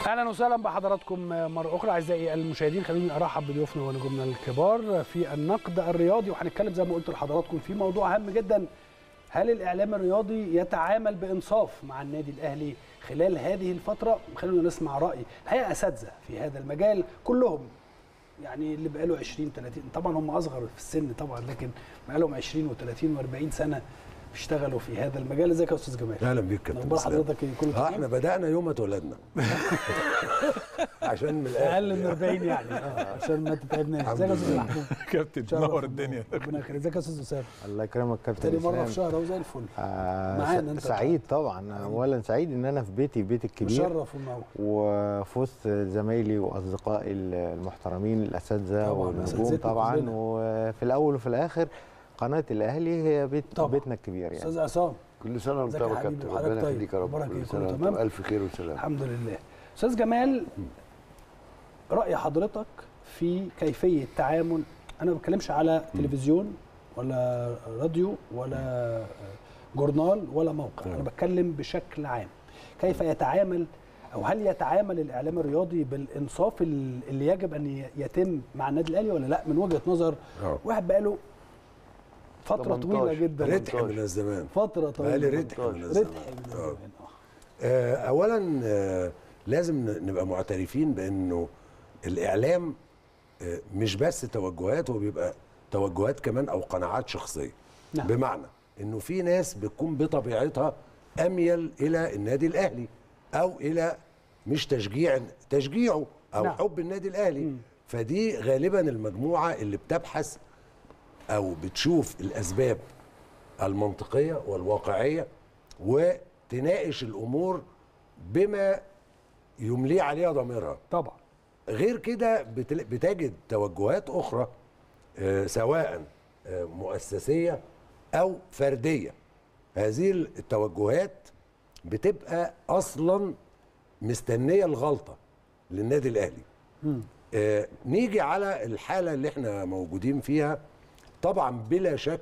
اهلا وسهلا بحضراتكم مره اخرى اعزائي المشاهدين خليني ارحب بضيوفنا ونجومنا الكبار في النقد الرياضي وهنتكلم زي ما قلت لحضراتكم في موضوع هام جدا هل الاعلام الرياضي يتعامل بانصاف مع النادي الاهلي خلال هذه الفتره خلونا نسمع راي الحقيقه اساتذه في هذا المجال كلهم يعني اللي بقاله 20 30 طبعا هم اصغر في السن طبعا لكن بقالهم 20 و30 و40 سنه بيشتغلوا في هذا المجال ازيك يا استاذ جمال اهلا بيك كابتن اخبار اسلام. حضرتك ايه كله اه تمام احنا بدانا يوم ما اتولدنا عشان من الاخر اقل من 40 يعني اه عشان ما تتعبناش الحمد ازيك يا استاذ لله. محمود كابتن شرف تنور الدنيا ربنا يخليك ازيك يا استاذ اسامه الله يكرمك كابتن تاني مره إسلام. في شهر اهو زي الفل آه معانا س- أنت سعيد طبعا اولا سعيد ان انا في بيتي بيتي الكبير مشرف ومنور وفي وسط زمايلي واصدقائي المحترمين الاساتذه طبعاً، والنجوم أساتذتنا طبعا كلنا. وفي الاول وفي الاخر قناه الاهلي هي بيت طبعاً. بيتنا الكبير يعني استاذ عصام كل سنه وانت ازيك يا طيب يا حبيبي؟ كابتن وحضرتك ربنا طيب؟ يخليك يا رب أخبارك إيه؟ كل كله سنه تمام؟ وانت بألف خير وسلام الحمد لله استاذ جمال راي حضرتك في كيفيه تعامل انا ما بتكلمش على تلفزيون ولا راديو ولا جورنال ولا موقع انا بتكلم بشكل عام كيف يتعامل او هل يتعامل الاعلام الرياضي بالانصاف ال- اللي يجب ان يتم مع النادي الاهلي ولا لا من وجهه نظر آه. واحد بقاله فتره 18. طويله جدا رتح من الزمان فتره طويله بقالي رتح من رتح الزمان من آه. الزمان آه. آه، اولا آه، لازم ن- نبقى معترفين بانه الاعلام آه، مش بس توجهات هو بيبقى توجهات كمان او قناعات شخصيه نعم. بمعنى انه في ناس بتكون بطبيعتها اميل الى النادي الاهلي او الى مش تشجيع تشجيعه او نعم. نعم. حب النادي الاهلي فدي غالبا المجموعه اللي بتبحث او بتشوف الاسباب المنطقيه والواقعيه وتناقش الامور بما يملي عليها ضميرها طبعا غير كده بتل- بتجد توجهات اخرى آه، سواء آه، مؤسسيه او فرديه هذه التوجهات بتبقى اصلا مستنيه الغلطه للنادي الاهلي آه، نيجي على الحاله اللي احنا موجودين فيها طبعا بلا شك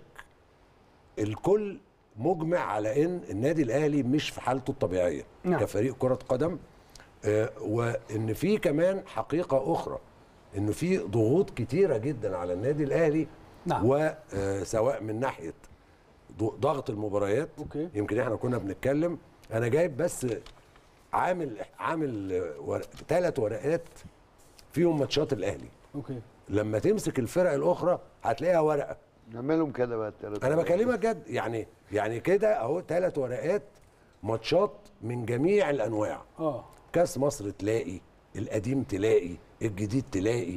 الكل مجمع على ان النادي الاهلي مش في حالته الطبيعيه نعم. كفريق كره قدم آه، وان في كمان حقيقه اخرى انه في ضغوط كتيره جدا على النادي الاهلي نعم. وسواء من ناحيه ض- ضغط المباريات أوكي. يمكن احنا كنا بنتكلم انا جايب بس عامل عامل ورق ثلاث ورقات فيهم ماتشات الاهلي اوكي لما تمسك الفرق الاخرى هتلاقيها ورقه نعملهم كده بقى التلاتة انا بكلمك جد يعني يعني كده اهو ثلاث ورقات ماتشات من جميع الانواع اه كاس مصر تلاقي القديم تلاقي الجديد تلاقي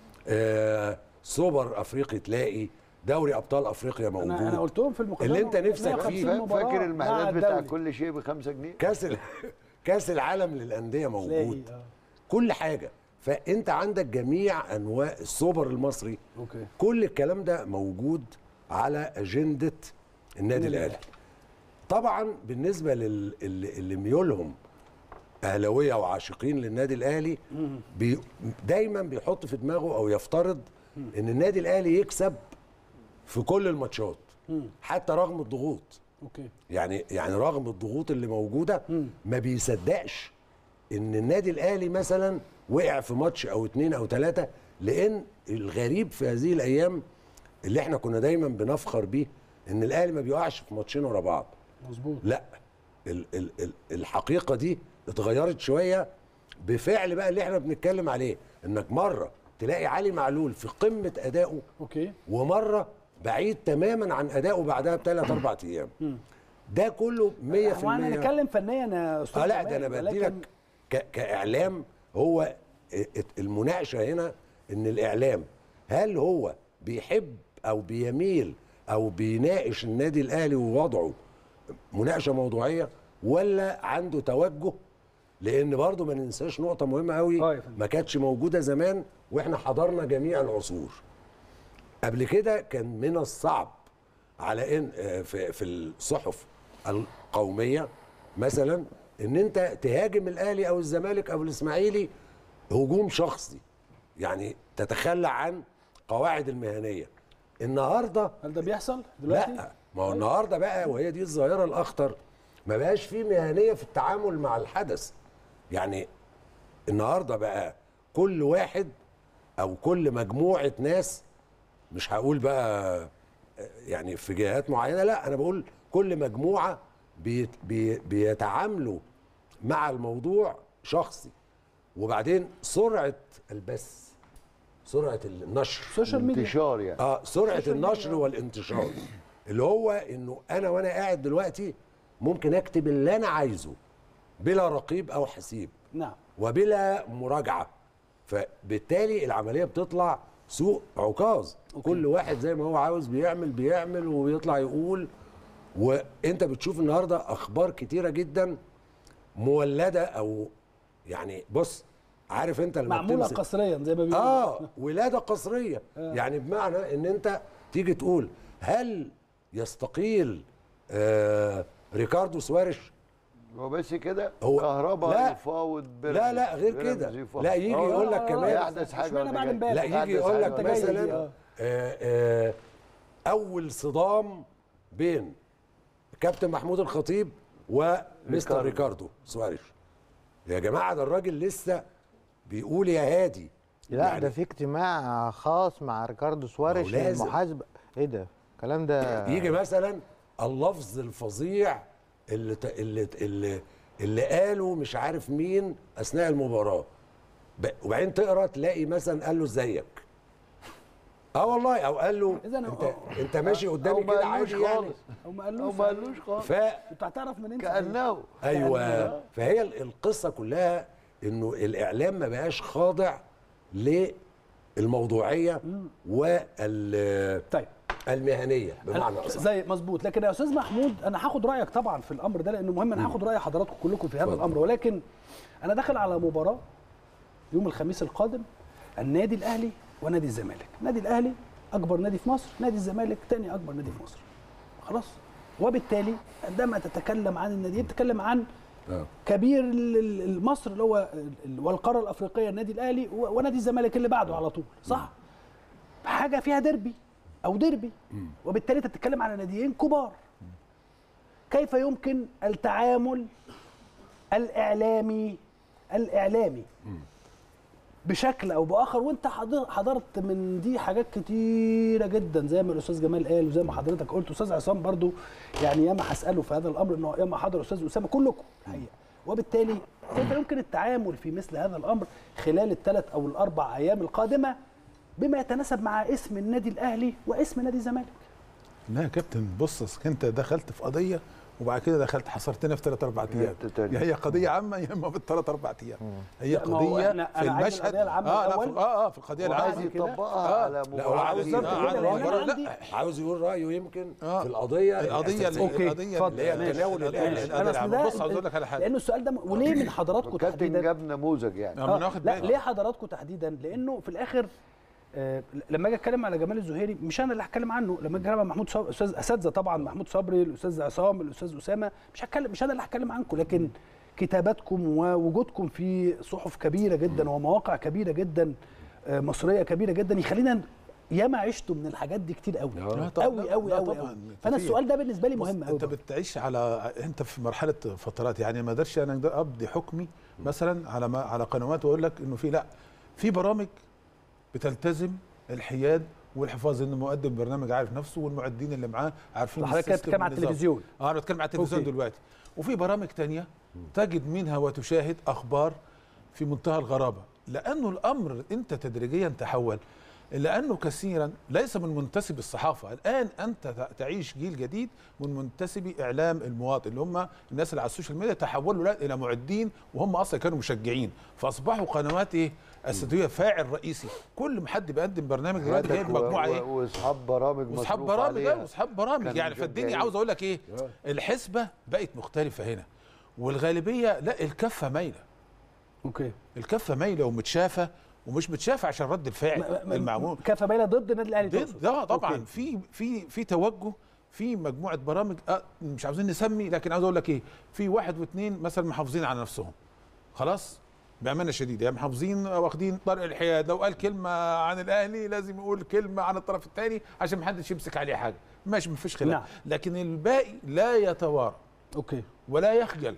آه سوبر افريقي تلاقي دوري ابطال افريقيا موجود انا انا قلتهم في المقدمه اللي أنت نفسك 150 فيه. فا- مباراة فاكر مع المحلات بتاع الدوري. كل شيء ب 5 جنيه كاس ال... كاس العالم للانديه موجود تلاقي، آه. كل حاجه فانت عندك جميع انواع السوبر المصري اوكي كل الكلام ده موجود على اجنده النادي النادي الاهلي طبعا بالنسبه لل اللي اللي ميولهم اهلاويه وعاشقين للنادي الاهلي بي دايما بيحط في دماغه او يفترض ان النادي الاهلي يكسب في كل الماتشات حتى رغم الضغوط اوكي يعني يعني رغم الضغوط اللي موجوده ما بيصدقش ان النادي الاهلي مثلا وقع في ماتش او اتنين او تلاته لان الغريب في هذه الايام اللي احنا كنا دايما بنفخر بيه ان الاهلي ما بيقعش في ماتشين ورا بعض مظبوط لا ال ال ال الحقيقه دي اتغيرت شويه بفعل بقى اللي احنا بنتكلم عليه انك مره تلاقي علي معلول في قمه ادائه اوكي ومره بعيد تماما عن ادائه بعدها بثلاث اربع ايام ده كله 100% هو انا نتكلم فنيا يا استاذ اه لا جمال، ده انا بدي ولكن لك ك- كاعلام هو المناقشه هنا ان الاعلام هل هو بيحب او بيميل او بيناقش النادي الاهلي ووضعه مناقشه موضوعيه ولا عنده توجه لان برضه ما ننساش نقطه مهمه آه قوي يا فندم. ما كانتش موجوده زمان واحنا حضرنا جميع العصور قبل كده كان من الصعب على ان آه، في في الصحف القوميه مثلا ان انت تهاجم الاهلي او الزمالك او الاسماعيلي هجوم شخصي يعني تتخلى عن قواعد المهنيه النهارده هل ده بيحصل دلوقتي؟ لا ما هو النهارده بقى وهي دي الظاهره الاخطر ما بقاش في مهنيه في التعامل مع الحدث يعني النهارده بقى كل واحد او كل مجموعه ناس مش هقول بقى يعني في جهات معينه لا انا بقول كل مجموعه بيت بي بيتعاملوا مع الموضوع شخصي وبعدين سرعه البث سرعه النشر السوشيال ميديا انتشار يعني اه سرعه السوشيال النشر ميديا. والانتشار اللي هو انه انا وانا قاعد دلوقتي ممكن اكتب اللي انا عايزه بلا رقيب او حسيب نعم وبلا مراجعه فبالتالي العمليه بتطلع سوق عكاظ أوكي. كل واحد زي ما هو عاوز بيعمل بيعمل وبيطلع يقول وانت بتشوف النهارده اخبار كتيره جدا مولده او يعني بص عارف انت لما معموله بتمسك قصريا زي ما بيقولوا اه ولاده قصريه يعني بمعنى ان انت تيجي تقول هل يستقيل آه ريكاردو سوارش هو بس كده هو- كهرباء لا. يفاوض بيراميدز لا لا غير بيراميدز كده يفاوض. لا يجي آه، يقول لك آه، كمان احدث حاجه اشمعنى ولا بعد جاي. امبارح؟ لا يجي أحدث يقول حاجة لك ولا جاي. مثلا آه. آه آه اول صدام بين كابتن محمود الخطيب ومستر ريكاردو. ريكاردو سوارش يا جماعه ده الراجل لسه بيقول يا هادي لا يعني ده في اجتماع خاص مع ريكاردو سواريش ما هو لازم. للمحاسبه ايه ده الكلام ده يجي مثلا اللفظ الفظيع اللي ت- اللي اللي, اللي قاله مش عارف مين اثناء المباراه ب- وبعدين تقرا تلاقي مثلا قال له ازيك اه والله او قال له إذا انت هو- انت ماشي قدامي أو ما كده قالوش عادي يعني خالص. او ما او قالوش ما قالوش خالص ف انت هتعرف منين كانه ايوه فهي ال- القصه كلها انه الاعلام ما بقاش خاضع للموضوعيه وال طيب المهنيه بمعنى اصح زي مظبوط لكن يا استاذ محمود انا هاخد رايك طبعا في الامر ده لانه مهم انا هاخد راي حضراتكم كلكم في هذا اتفضل. الامر ولكن انا داخل على مباراه يوم الخميس القادم النادي الاهلي ونادي الزمالك النادي الاهلي اكبر نادي في مصر نادي الزمالك ثاني اكبر نادي في مصر خلاص وبالتالي عندما تتكلم عن النادي بتتكلم عن آه. كبير ال- ال- مصر اللي هو ال- والقاره الافريقيه النادي الاهلي و- ونادي الزمالك اللي بعده على طول صح حاجه فيها ديربي او ديربي وبالتالي انت بتتكلم على ناديين كبار كيف يمكن التعامل الاعلامي الاعلامي بشكل او باخر وانت حضر- حضرت من دي حاجات كتيره جدا زي ما الاستاذ جمال قال وزي ما حضرتك قلت استاذ عصام برضو يعني ياما هساله في هذا الامر انه ياما حضر استاذ اسامه كلكم الحقيقه وبالتالي كيف يمكن التعامل في مثل هذا الامر خلال الثلاث او الاربع ايام القادمه بما يتناسب مع اسم النادي الاهلي واسم نادي الزمالك لا يا كابتن بص أصل انت دخلت في قضيه وبعد كده دخلت حصرتنا في ثلاث اربع ايام تاني. يا هي قضيه عامه يا اما في الثلاث اربع ايام هي لا، ما هو قضيه إحنا- في أنا عايز المشهد القضية العامة اه لا الأول. في اه اه في القضيه وعايز العامه كده. يطبقها آه. على لا، مباراة وعاوز جديدة. بالظبط آه، كده، على لأن أنا المباراة- عندي- لا عاوز يقول رايه يمكن آه. في القضيه القضيه الأساسية. اللي القضيه اتفضل. اللي- اللي هي تناول القضية الأهلي. القضية أنا أصل العامة. ده- بص عاوز اقول لك على حاجه لانه السؤال ده م- وليه من حضراتكم والكابتن تحديدا جاب نموذج يعني آه، ما أنا واخد لا بالي. ليه حضراتكم تحديدا لانه في الاخر آه، لما اجي اتكلم على جمال الزهيري مش انا اللي هتكلم عنه لما اجي اتكلم عن محمود صبري استاذ اساتذه طبعا محمود صبري الاستاذ عصام الاستاذ اسامه مش هتكلم مش انا اللي هتكلم عنكم لكن كتاباتكم ووجودكم في صحف كبيره جدا ومواقع كبيره جدا آه، مصريه كبيره جدا يخلينا ياما عشتوا من الحاجات دي كتير قوي لا طبعاً، قوي لا- قوي لا قوي طبعاً، قوي فانا كتير. السؤال ده بالنسبه لي بص، مهم قوي انت بتعيش على انت في مرحله فترات يعني ما اقدرش انا أقدر ابدي حكمي مثلا على ما على قنوات واقول لك انه في لا في برامج بتلتزم الحياد والحفاظ ان مقدم برنامج عارف نفسه والمعدين اللي معاه عارفين حضرتك كده السيستم بتتكلم على والنظام. التلفزيون اه انا بتكلم على التلفزيون أوكي. دلوقتي وفي برامج تانية تجد منها وتشاهد اخبار في منتهى الغرابه لانه الامر انت تدريجيا تحول لانه كثيرا ليس من منتسب الصحافه الان انت ت- تعيش جيل جديد من منتسبي اعلام المواطن اللي هم الناس اللي على السوشيال ميديا تحولوا لا الى معدين وهم اصلا كانوا مشجعين فاصبحوا قنوات ايه استوديو فاعل رئيسي كل ما حد بيقدم برنامج دلوقتي جايب و- مجموعه و- ايه واصحاب برامج واصحاب مصروف برامج عليها. ايوه واصحاب برامج كانوا يعني فالدنيا مشجعين. عاوز اقول لك ايه الحسبه بقت مختلفه هنا والغالبيه لا الكفه مايله اوكي الكفه مايله ومتشافه ومش متشافه عشان رد الفعل المعمول كافه باينه ضد النادي الاهلي ضد تقصد. ده طبعا أوكي. في في في توجه في مجموعه برامج آه مش عاوزين نسمي لكن عاوز اقول لك ايه في واحد واثنين مثلا محافظين على نفسهم خلاص بامانه شديده يعني محافظين واخدين طريق الحياد لو قال كلمه عن الاهلي لازم يقول كلمه عن الطرف الثاني عشان ما حدش يمسك عليه حاجه ماشي مفيش خلاف نعم. لكن الباقي لا يتوارى اوكي ولا يخجل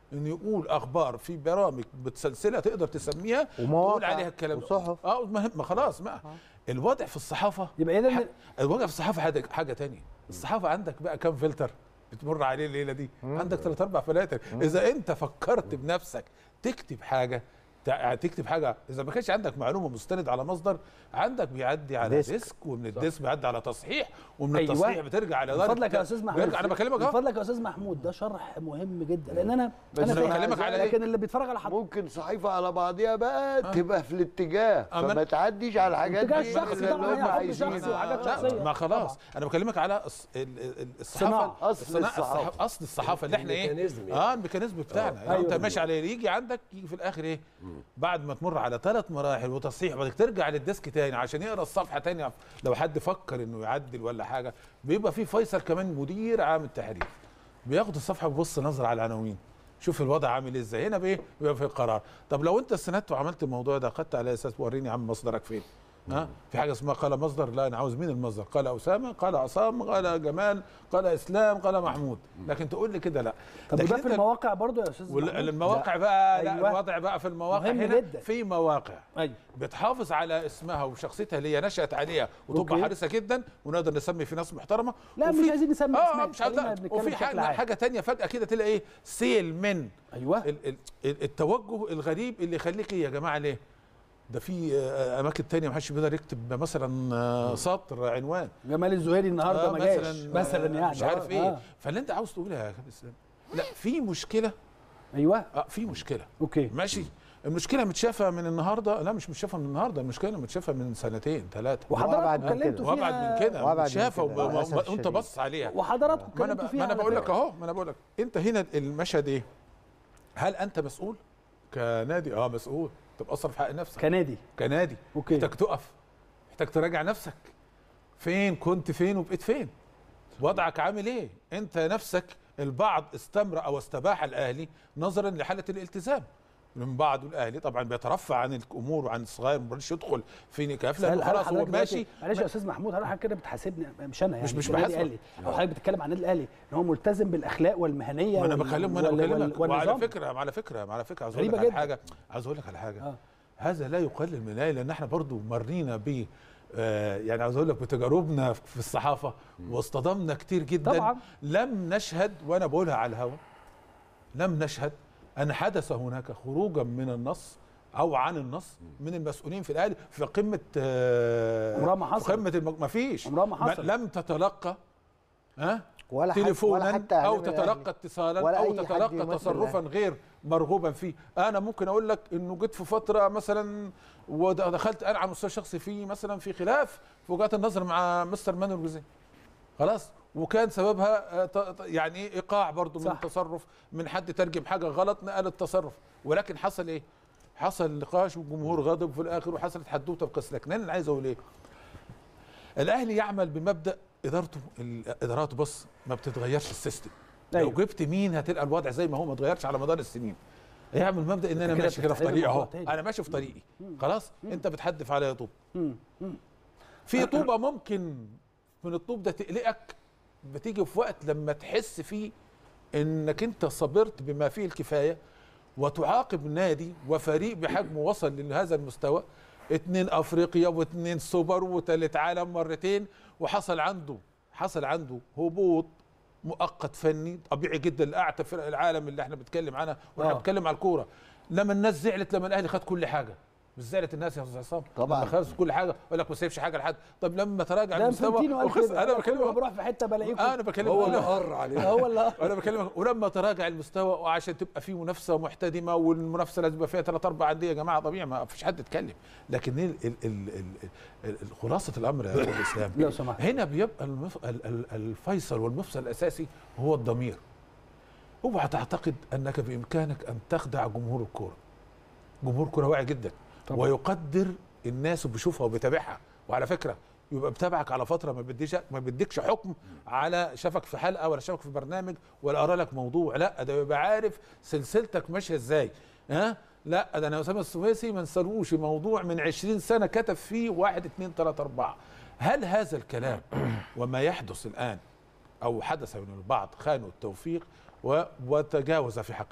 انه يقول اخبار في برامج متسلسله تقدر تسميها ومواقع تقول عليها الكلام ده. وصحف. اه ما ما خلاص ما الوضع في الصحافه يبقى اذا ح- الوضع في الصحافه حاجه حاجه تانية الصحافه عندك بقى كام فلتر بتمر عليه الليله دي عندك ثلاث اربع فلاتر اذا انت فكرت بنفسك تكتب حاجه تع- تكتب حاجه اذا ما كانش عندك معلومه مستند على مصدر عندك بيعدي على ديسك. ديسك, ومن الديسك بيعدي على تصحيح ومن أيوة. التصحيح بترجع على من إدارة فضلك يا الت- استاذ محمود بيرجع- انا بكلمك من اهو فضلك يا استاذ محمود ده شرح مهم جدا لان انا بس انا أنا فاهم. بكلمك على إيه؟ لكن اللي بيتفرج على حضرتك ممكن صحيفه على بعضيها بقى تبقى في الاتجاه آه، ما- فما تعديش على الحاجات اتجاه دي شخصي اللي طبعا، هم هي حب عايزينها. شخصي وحاجات لا، شخصية. ما خلاص طبعا. انا بكلمك على الص- ال- ال- صناعة. الصحافه أصل الصناعة- الصحافة. اصل الصحافه اللي احنا ايه الميكانيزم يعني. اه الميكانيزم بتاعنا يعني أيوة. انت ماشي عليه يجي عندك يجي في الاخر ايه بعد ما تمر على ثلاث مراحل وتصحيح وبعدك ترجع للديسك تاني عشان يقرا الصفحه تاني لو حد فكر انه يعدل ولا حاجه بيبقى في فيصل كمان مدير عام التحرير بياخد الصفحه بيبص نظره على العناوين شوف الوضع عامل ازاي هنا بايه بيبقى في القرار طب لو انت استندت وعملت الموضوع ده خدت على اساس وريني يا عم مصدرك فين ها في حاجه اسمها قال مصدر لا انا عاوز مين المصدر قال اسامه قال عصام قال جمال قال اسلام قال محمود لكن تقول لي كده لا طب لكن وده في أنت- المواقع برضو يا استاذ محمود؟ والمواقع بقى لا أيوة. الوضع بقى في المواقع مهم هنا جدا. في مواقع ايوه بتحافظ على اسمها وشخصيتها اللي هي نشأت عليها وتبقى أوكي. حريصه جدا ونقدر نسمي في ناس محترمه لا، وفي- مش عايزين نسمي اه أسماء، مش عايز خلينا لا. بنتكلم وفي بشكل حاجه عام. حاجه تانية فجاه كده تلاقي ايه سيل من ايوه ال ال ال- التوجه الغريب اللي يخليك إيه يا جماعه ليه؟ ده في آه، اماكن تانية ما حدش بيقدر يكتب مثلا آه، سطر عنوان جمال الزهيري النهارده آه، ما جاش مثلا مثلا آه، يعني مش عارف آه، ايه آه. فاللي انت عاوز تقولها يا كابتن اسلام لا في مشكله ايوه اه في مشكله اوكي ماشي المشكله متشافه من النهارده لا مش متشافه من النهارده المشكله متشافه من سنتين ثلاثه وحضراتكم وأبعد من اتكلمتوا كده. فيها وابعد من كده وأبعد من متشافه كده، وب- للأسف وانت الشديد. بص عليها وحضراتكم ما انا اتكلمتوا ب- فيها ما انا على بقول لك فكرة. اهو ما انا بقول لك انت هنا المشهد ايه هل انت مسؤول كنادي اه مسؤول تبقى اصرف حق نفسك كنادي كنادي اوكي محتاج تقف محتاج تراجع نفسك فين كنت فين وبقيت فين وضعك عامل ايه انت نفسك البعض استمر او استباح الاهلي نظرا لحاله الالتزام من بعض الاهلي طبعا بيترفع عن الامور وعن الصغير ما يرضاش يدخل في نكاف هل- لانه هل خلاص هو حضرتك ماشي دلوقتي- معلش يا استاذ محمود هل حضرتك كده بتحاسبني مش انا يعني مش- مش النادي بحاسبك. الاهلي او حضرتك بتتكلم عن النادي الاهلي ان هو ملتزم بالاخلاق والمهنيه ما انا وال- بكلم ما انا وال- بكلمك وال- وعلى والنظام. فكره على فكره على فكره عاوز اقول لك غريبة على جدا. حاجه عاوز اقول لك على حاجه آه. هذا لا يقلل من الاهلي لان احنا برضو مرينا ب آه، يعني عاوز اقول لك بتجاربنا في الصحافه واصطدمنا كتير جدا طبعا. لم نشهد وانا بقولها على الهواء لم نشهد ان حدث هناك خروجا من النص او عن النص من المسؤولين في الاهلي في قمه آه، عمرها ما في حصل. قمه المج... ما فيش عمرها ما حصل. لم تتلقى ها ولا حد- ولا تليفونا حتى او إعلام الأهلي. تتلقى اتصالا ولا او أي حد تتلقى يمثل تصرفا غير مرغوبا فيه انا ممكن اقول لك انه جيت في فتره مثلا ودخلت انا على المستوى الشخصي في مثلا في خلاف في وجهات النظر مع مستر مانويل جوزيه خلاص وكان سببها آه، ط- ط- يعني ايه ايقاع برضو من صح. تصرف من حد ترجم حاجه غلط نقل التصرف ولكن حصل ايه حصل نقاش والجمهور غضب في الاخر وحصلت حدوته بقصه لكن انا عايز اقول ايه الاهلي يعمل بمبدا ادارته اداراته بص ما بتتغيرش السيستم لو أيوة. جبت مين هتلقى الوضع زي ما هو ما اتغيرش على مدار السنين يعمل مبدا ان انا كده ماشي كده في بتحترم طريقي اهو الموضوع تاني. انا ماشي في طريقي خلاص انت بتحدف عليا طوب مم. مم. في طوبه ممكن من الطوب ده تقلقك بتيجي في وقت لما تحس فيه انك انت صبرت بما فيه الكفايه وتعاقب نادي وفريق بحجمه وصل لهذا المستوى اتنين افريقيا واتنين سوبر وتالت عالم مرتين وحصل عنده حصل عنده هبوط مؤقت فني طبيعي جدا لاعتى فرق العالم اللي احنا بنتكلم عنها واحنا آه. بنتكلم على الكوره لما الناس زعلت لما الاهلي خد كل حاجه مش زعلت الناس يا استاذ عصام طبعاً. لما خد كل حاجه يقول لك ما سيبش حاجه لحد طب لما تراجع ده المستوى انفنتينو قال وخس- كده انا كل ما بكلمك بروح في حته بلاقيكم انا بكلمك هو اللي أنا- قر عليه هو اللي انا بكلمك ولما تراجع المستوى وعشان تبقى في منافسه محتدمه والمنافسه لازم يبقى فيها ثلاث اربع انديه يا جماعه طبيعي ما فيش حد يتكلم لكن ال ال ال ال ال ال خلاصه الامر يا استاذ اسلام لو سمحت. هنا بيبقى المف... ال ال الفيصل والمفصل الاساسي هو الضمير اوعى تعتقد انك بامكانك ان تخدع جمهور الكوره جمهور كوره واعي جدا طبعا. ويقدر الناس وبيشوفها وبيتابعها وعلى فكره يبقى بتابعك على فتره ما بديش ما بديكش حكم على شافك في حلقه ولا شافك في برنامج ولا قرا لك موضوع لا ده بيبقى عارف سلسلتك ماشيه ازاي ها لا ده انا اسامه السويسي ما نسالوش موضوع من 20 سنه كتب فيه واحد اثنين ثلاثه اربعه هل هذا الكلام وما يحدث الان او حدث من البعض خانوا التوفيق و- وتجاوز في حق الاهلي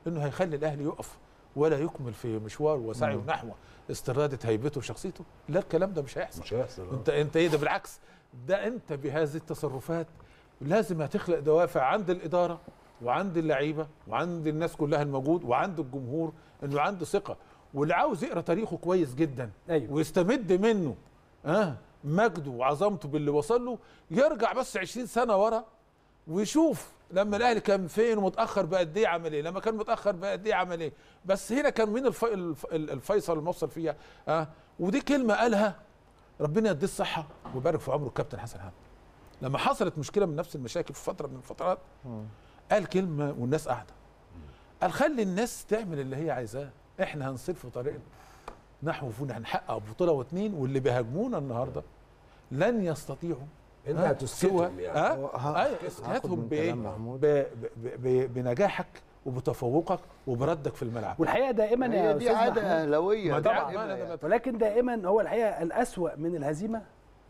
انه هيخلي الاهلي يقف ولا يكمل في مشوار وسعيه نحو استرادة هيبته وشخصيته لا الكلام ده مش هيحصل مش هيحصل آه. انت انت ايه ده بالعكس ده انت بهذه التصرفات لازم هتخلق دوافع عند الاداره وعند اللعيبه وعند الناس كلها الموجود وعند الجمهور انه عنده ثقه واللي عاوز يقرا تاريخه كويس جدا أيوة. ويستمد منه اه مجده وعظمته باللي وصل له يرجع بس 20 سنه ورا ويشوف لما الاهلي كان فين ومتاخر بقد ايه عمل ايه لما كان متاخر بقد ايه عمل ايه بس هنا كان مين الف... الف... الفيصل الموصل فيها اه ودي كلمه قالها ربنا يديه الصحه ويبارك في عمره الكابتن حسن حامد لما حصلت مشكله من نفس المشاكل في فتره من الفترات قال كلمه والناس قاعده قال خلي الناس تعمل اللي هي عايزاه احنا هنصير في طريقنا نحو فونا هنحقق بطوله واثنين واللي بيهاجمونا النهارده لن يستطيعوا انت آه، هتسكتهم سوى- يعني آه، ه- آه، هاخد اسكاتهم من بايه؟ كلام محمود. ب- ب- ب- بنجاحك وبتفوقك وبردك في الملعب والحقيقه دائما يا هي دي استاذ عاده محمود اهلاويه ما دي طبعاً عادة- ما يعني. أنا- ولكن دائما هو الحقيقه الاسوا من الهزيمه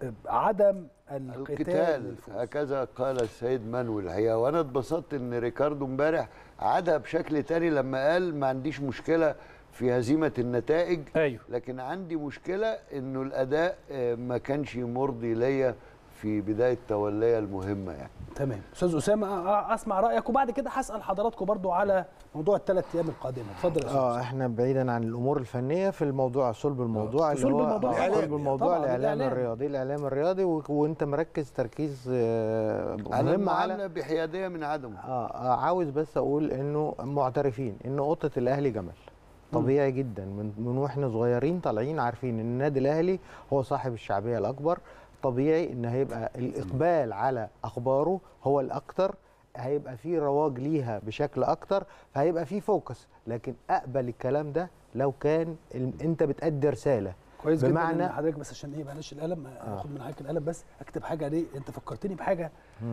عدم القتال القتال للفوز. هكذا قال السيد مانويل الحقيقه وانا اتبسطت ان ريكاردو امبارح عادها بشكل تاني لما قال ما عنديش مشكله في هزيمه النتائج ايوه لكن عندي مشكله انه الاداء آه، ما كانش مرضي ليا في بدايه توليه المهمه يعني تمام استاذ اسامه أ- أ- اسمع رايك وبعد كده هسال حضراتكم برضو على موضوع الثلاث ايام القادمه اتفضل يا استاذ اه أسامة. احنا بعيدا عن الامور الفنيه في الموضوع صلب الموضوع اللي صلب هو الموضوع آه، الإعلامي. صلب الموضوع طبعاً، الاعلام الإعلام. الرياضي الاعلام الرياضي و... وانت مركز تركيز آه، على مهم على المعامله بحياديه من عدمه آه آه، عاوز بس اقول انه معترفين ان قطه الاهلي جمل طبيعي جدا من من واحنا صغيرين طالعين عارفين ان النادي الاهلي هو صاحب الشعبيه الاكبر طبيعي ان هيبقى الاقبال على اخباره هو الاكتر هيبقى في رواج ليها بشكل اكتر فهيبقى في فوكس لكن اقبل الكلام ده لو كان ال- انت بتأدي رساله كويس جدا بمعنى- ان حضرتك بس عشان ايه معلش القلم اخد من حضرتك القلم بس اكتب حاجه ليه انت فكرتني بحاجه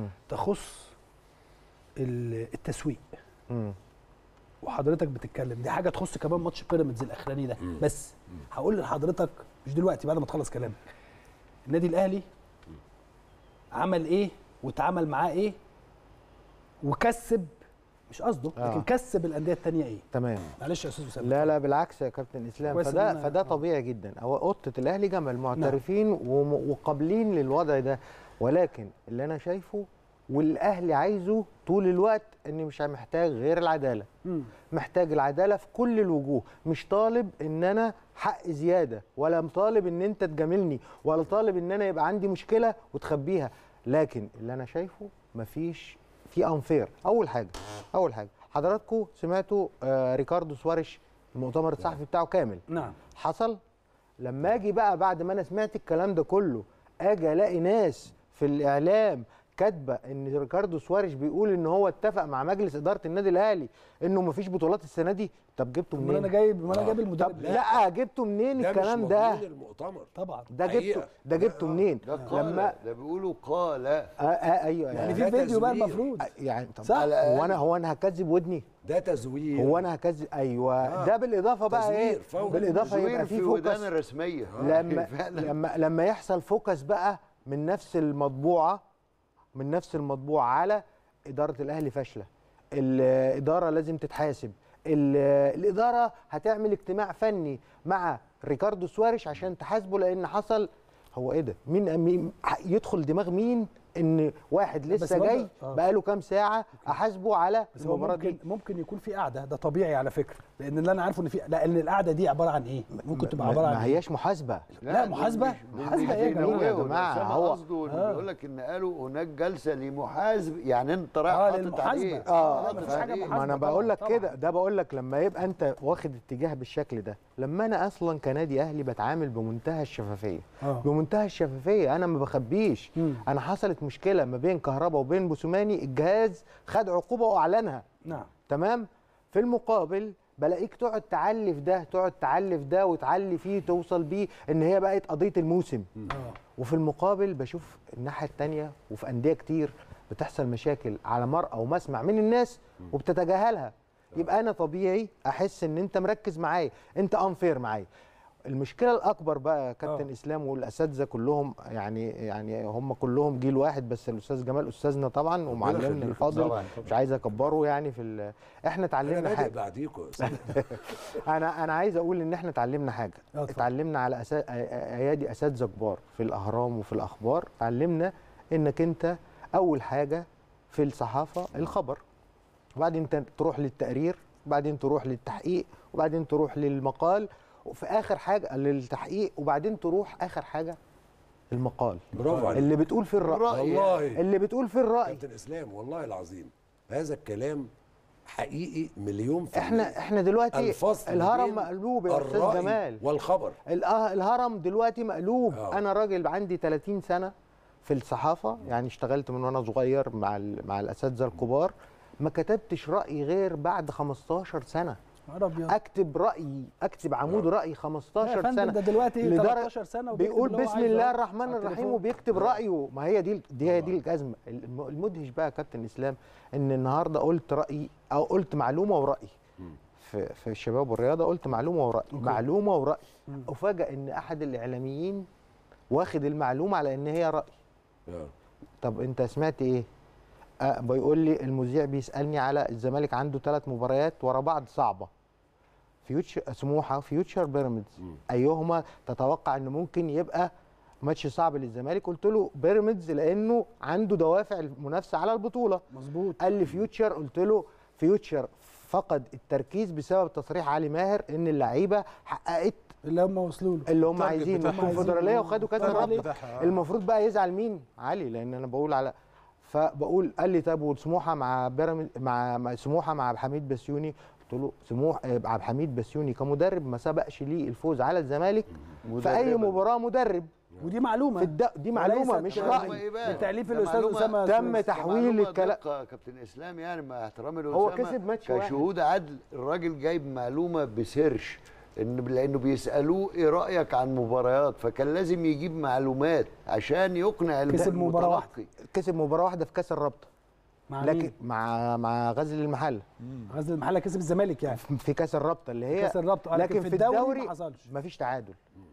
تخص ال- التسويق مم. وحضرتك بتتكلم دي حاجه تخص كمان ماتش بيراميدز الاخراني ده بس هقول لحضرتك مش دلوقتي بعد ما تخلص كلامك النادي الاهلي عمل ايه واتعامل معاه ايه وكسب مش قصده آه. لكن كسب الانديه الثانيه ايه تمام معلش يا استاذ اسامه لا لا بالعكس يا كابتن اسلام كويس فده إن أنا- فده آه. طبيعي جدا هو قطه الاهلي جمل معترفين وم- وقابلين للوضع ده ولكن اللي انا شايفه والاهلي عايزه طول الوقت ان مش محتاج غير العداله مم. محتاج العداله في كل الوجوه مش طالب ان انا حق زياده ولا طالب ان انت تجاملني ولا طالب ان انا يبقى عندي مشكله وتخبيها لكن اللي انا شايفه مفيش في انفير اول حاجه اول حاجه حضراتكم سمعتوا آه ريكاردو سواريش المؤتمر الصحفي بتاعه كامل نعم حصل لما اجي بقى بعد ما انا سمعت الكلام ده كله اجي الاقي ناس في الاعلام كاتبه ان ريكاردو سواريش بيقول ان هو اتفق مع مجلس اداره النادي الاهلي انه مفيش بطولات السنه دي طب جبته ما انا منين جايب ما انا جايب المدرب طب لا جبته منين ده الكلام مش ده مضمون المؤتمر طبعا ده جبته حقيقة. ده جبته منين ده قال لما ده بيقولوا قال آه آه ايوه يعني يعني في ده فيديو بقى تزوير. المفروض يعني طب صح. هو انا هو انا هكذب ودني ده تزوير هو انا هكذب ايوه آه. ده بالاضافه بقى ايه تزوير فوري. بالاضافه تزوير يبقى في في ودان فوكس الرسميه لما فعلا لما لما يحصل فوكس بقى من نفس المطبوعه من نفس المطبوعه على اداره الاهلي فاشله الاداره لازم تتحاسب ال- الاداره هتعمل اجتماع فني مع ريكاردو سواريش عشان تحاسبه لان حصل هو ايه ده مين مين- يدخل دماغ مين ان واحد بس لسه برضه- جاي آه. بقاله كام ساعه احاسبه على بس هو المباراه ممكن دي ممكن يكون في قعده ده طبيعي على فكره لان اللي انا عارفه ان في لا ان القعده دي عباره عن ايه ممكن تبقى ما- عباره عن ما إيه؟ هياش محاسبه لا، دول محاسبة؟ مش- دول محاسبة مش إيه يا بينوهوا، جماعة؟ ده جماعة، أسامة هو- قصده انه آه. بيقول لك ان قالوا هناك جلسه لمحاسب يعني انت رايح آه، حاطط للمحاسبة. عليه آه، لا، حاطط مفيش حاجة عليه. محاسبة. ما انا طبعاً، بقول لك طبعاً. كده ده بقول لك لما يبقى انت واخد اتجاه بالشكل ده لما انا اصلا كنادي اهلي بتعامل بمنتهى الشفافيه آه. بمنتهى الشفافيه انا ما بخبيش مم. انا حصلت مشكله ما بين كهربا وبين بوسوماني الجهاز خد عقوبه واعلنها نعم تمام في المقابل بلاقيك تقعد تعلي في ده تقعد تعلي في ده وتعلي فيه توصل بيه ان هي بقت قضيه الموسم اه وفي المقابل بشوف الناحيه التانية وفي انديه كتير بتحصل مشاكل على مرأى ومسمع من الناس وبتتجاهلها يبقى انا طبيعي احس ان انت مركز معايا انت انفير معايا المشكله الاكبر بقى يا كابتن آه. اسلام والاساتذه كلهم يعني يعني هم كلهم جيل واحد بس الاستاذ جمال استاذنا طبعا ومعلمنا يخليكم. الفاضل طبعاً. مش عايز اكبره يعني في ال- احنا انا اتعلمنا بادئ حاجه بعديكم يا أستاذ. انا انا عايز اقول ان احنا اتعلمنا حاجه آه، اتفضل. اتعلمنا على أسا... أ- أ- ايادي اساتذه كبار في الاهرام وفي الاخبار اتعلمنا انك انت اول حاجه في الصحافه الخبر وبعدين انت تروح للتقرير وبعدين تروح للتحقيق وبعدين تروح للمقال وفي اخر حاجه للتحقيق وبعدين تروح اخر حاجه المقال برافو عليك اللي بتقول في الراي الرأي. والله اللي بتقول في الراي كابتن اسلام والله العظيم هذا الكلام حقيقي مليون في المية. احنا احنا دلوقتي الفصل الهرم بين مقلوب يا استاذ الرأي جمال والخبر الأه- الهرم دلوقتي مقلوب آه. انا راجل عندي 30 سنه في الصحافه يعني اشتغلت من وانا صغير مع ال- مع الاساتذه الكبار ما كتبتش راي غير بعد 15 سنه نهار ابيض اكتب راي اكتب عمود آه. راي لا يا 15 فندم سنه ده دلوقتي لدرجة 13 سنه وبيكتب بيقول اللي هو بسم عايزه الله على الرحمن الرحيم التليفون. وبيكتب رايه ما هي دي دي هي دي الازمه الم- المدهش بقى يا كابتن اسلام ان النهارده قلت رايي او قلت معلومه وراي في في الشباب والرياضه قلت معلومه وراي أوكي. معلومه وراي مم. افاجئ ان احد الاعلاميين واخد المعلومه على ان هي راي آه. طب انت سمعت ايه آه بيقول لي المذيع بيسالني على الزمالك عنده ثلاث مباريات ورا بعض صعبه فيوتشر سموحه فيوتشر بيراميدز مم. ايهما تتوقع انه ممكن يبقى ماتش صعب للزمالك قلت له بيراميدز لانه عنده دوافع المنافسه على البطوله مظبوط قال لي فيوتشر قلت له فيوتشر فقد التركيز بسبب تصريح علي ماهر ان اللعيبه حققت اللي هم وصلوا له اللي هم التارجت عايزينه بتاعهم. الكونفدراليه عايزينه. وخدوا كاس برافو الرابطه عليك. بتاعها. المفروض بقى يزعل مين علي لان انا بقول على فبقول قال لي طب وسموحه مع بيراميدز مع مع سموحه مع عبد الحميد بسيوني قلت له سموح آه، عبد الحميد بسيوني كمدرب ما سبقش ليه الفوز على الزمالك في اي مدرباً. مباراه مدرب ودي معلومه في الد... دي معلومه وليست مش معلومة راي إيه بقى؟ بتأليف ده الأستاذ معلومة أسامة تم سويس. تحويل معلومة الكلام دقة يا كابتن اسلام يعني مع احترامي هو لأسامة كسب ماتش واحد. كشهود عدل الراجل جايب معلومه بسيرش ان لانه بيسالوه ايه رايك عن مباريات فكان لازم يجيب معلومات عشان يقنع كسب مباراة واحدة. المتلقي. كسب مباراه واحده في كاس الرابطه مع لكن لكن مع مع غزل المحله غزل المحله كسب الزمالك يعني في كاس الرابطه اللي هي كاس الرابطه آه، لكن في الدوري ما حصلش مفيش تعادل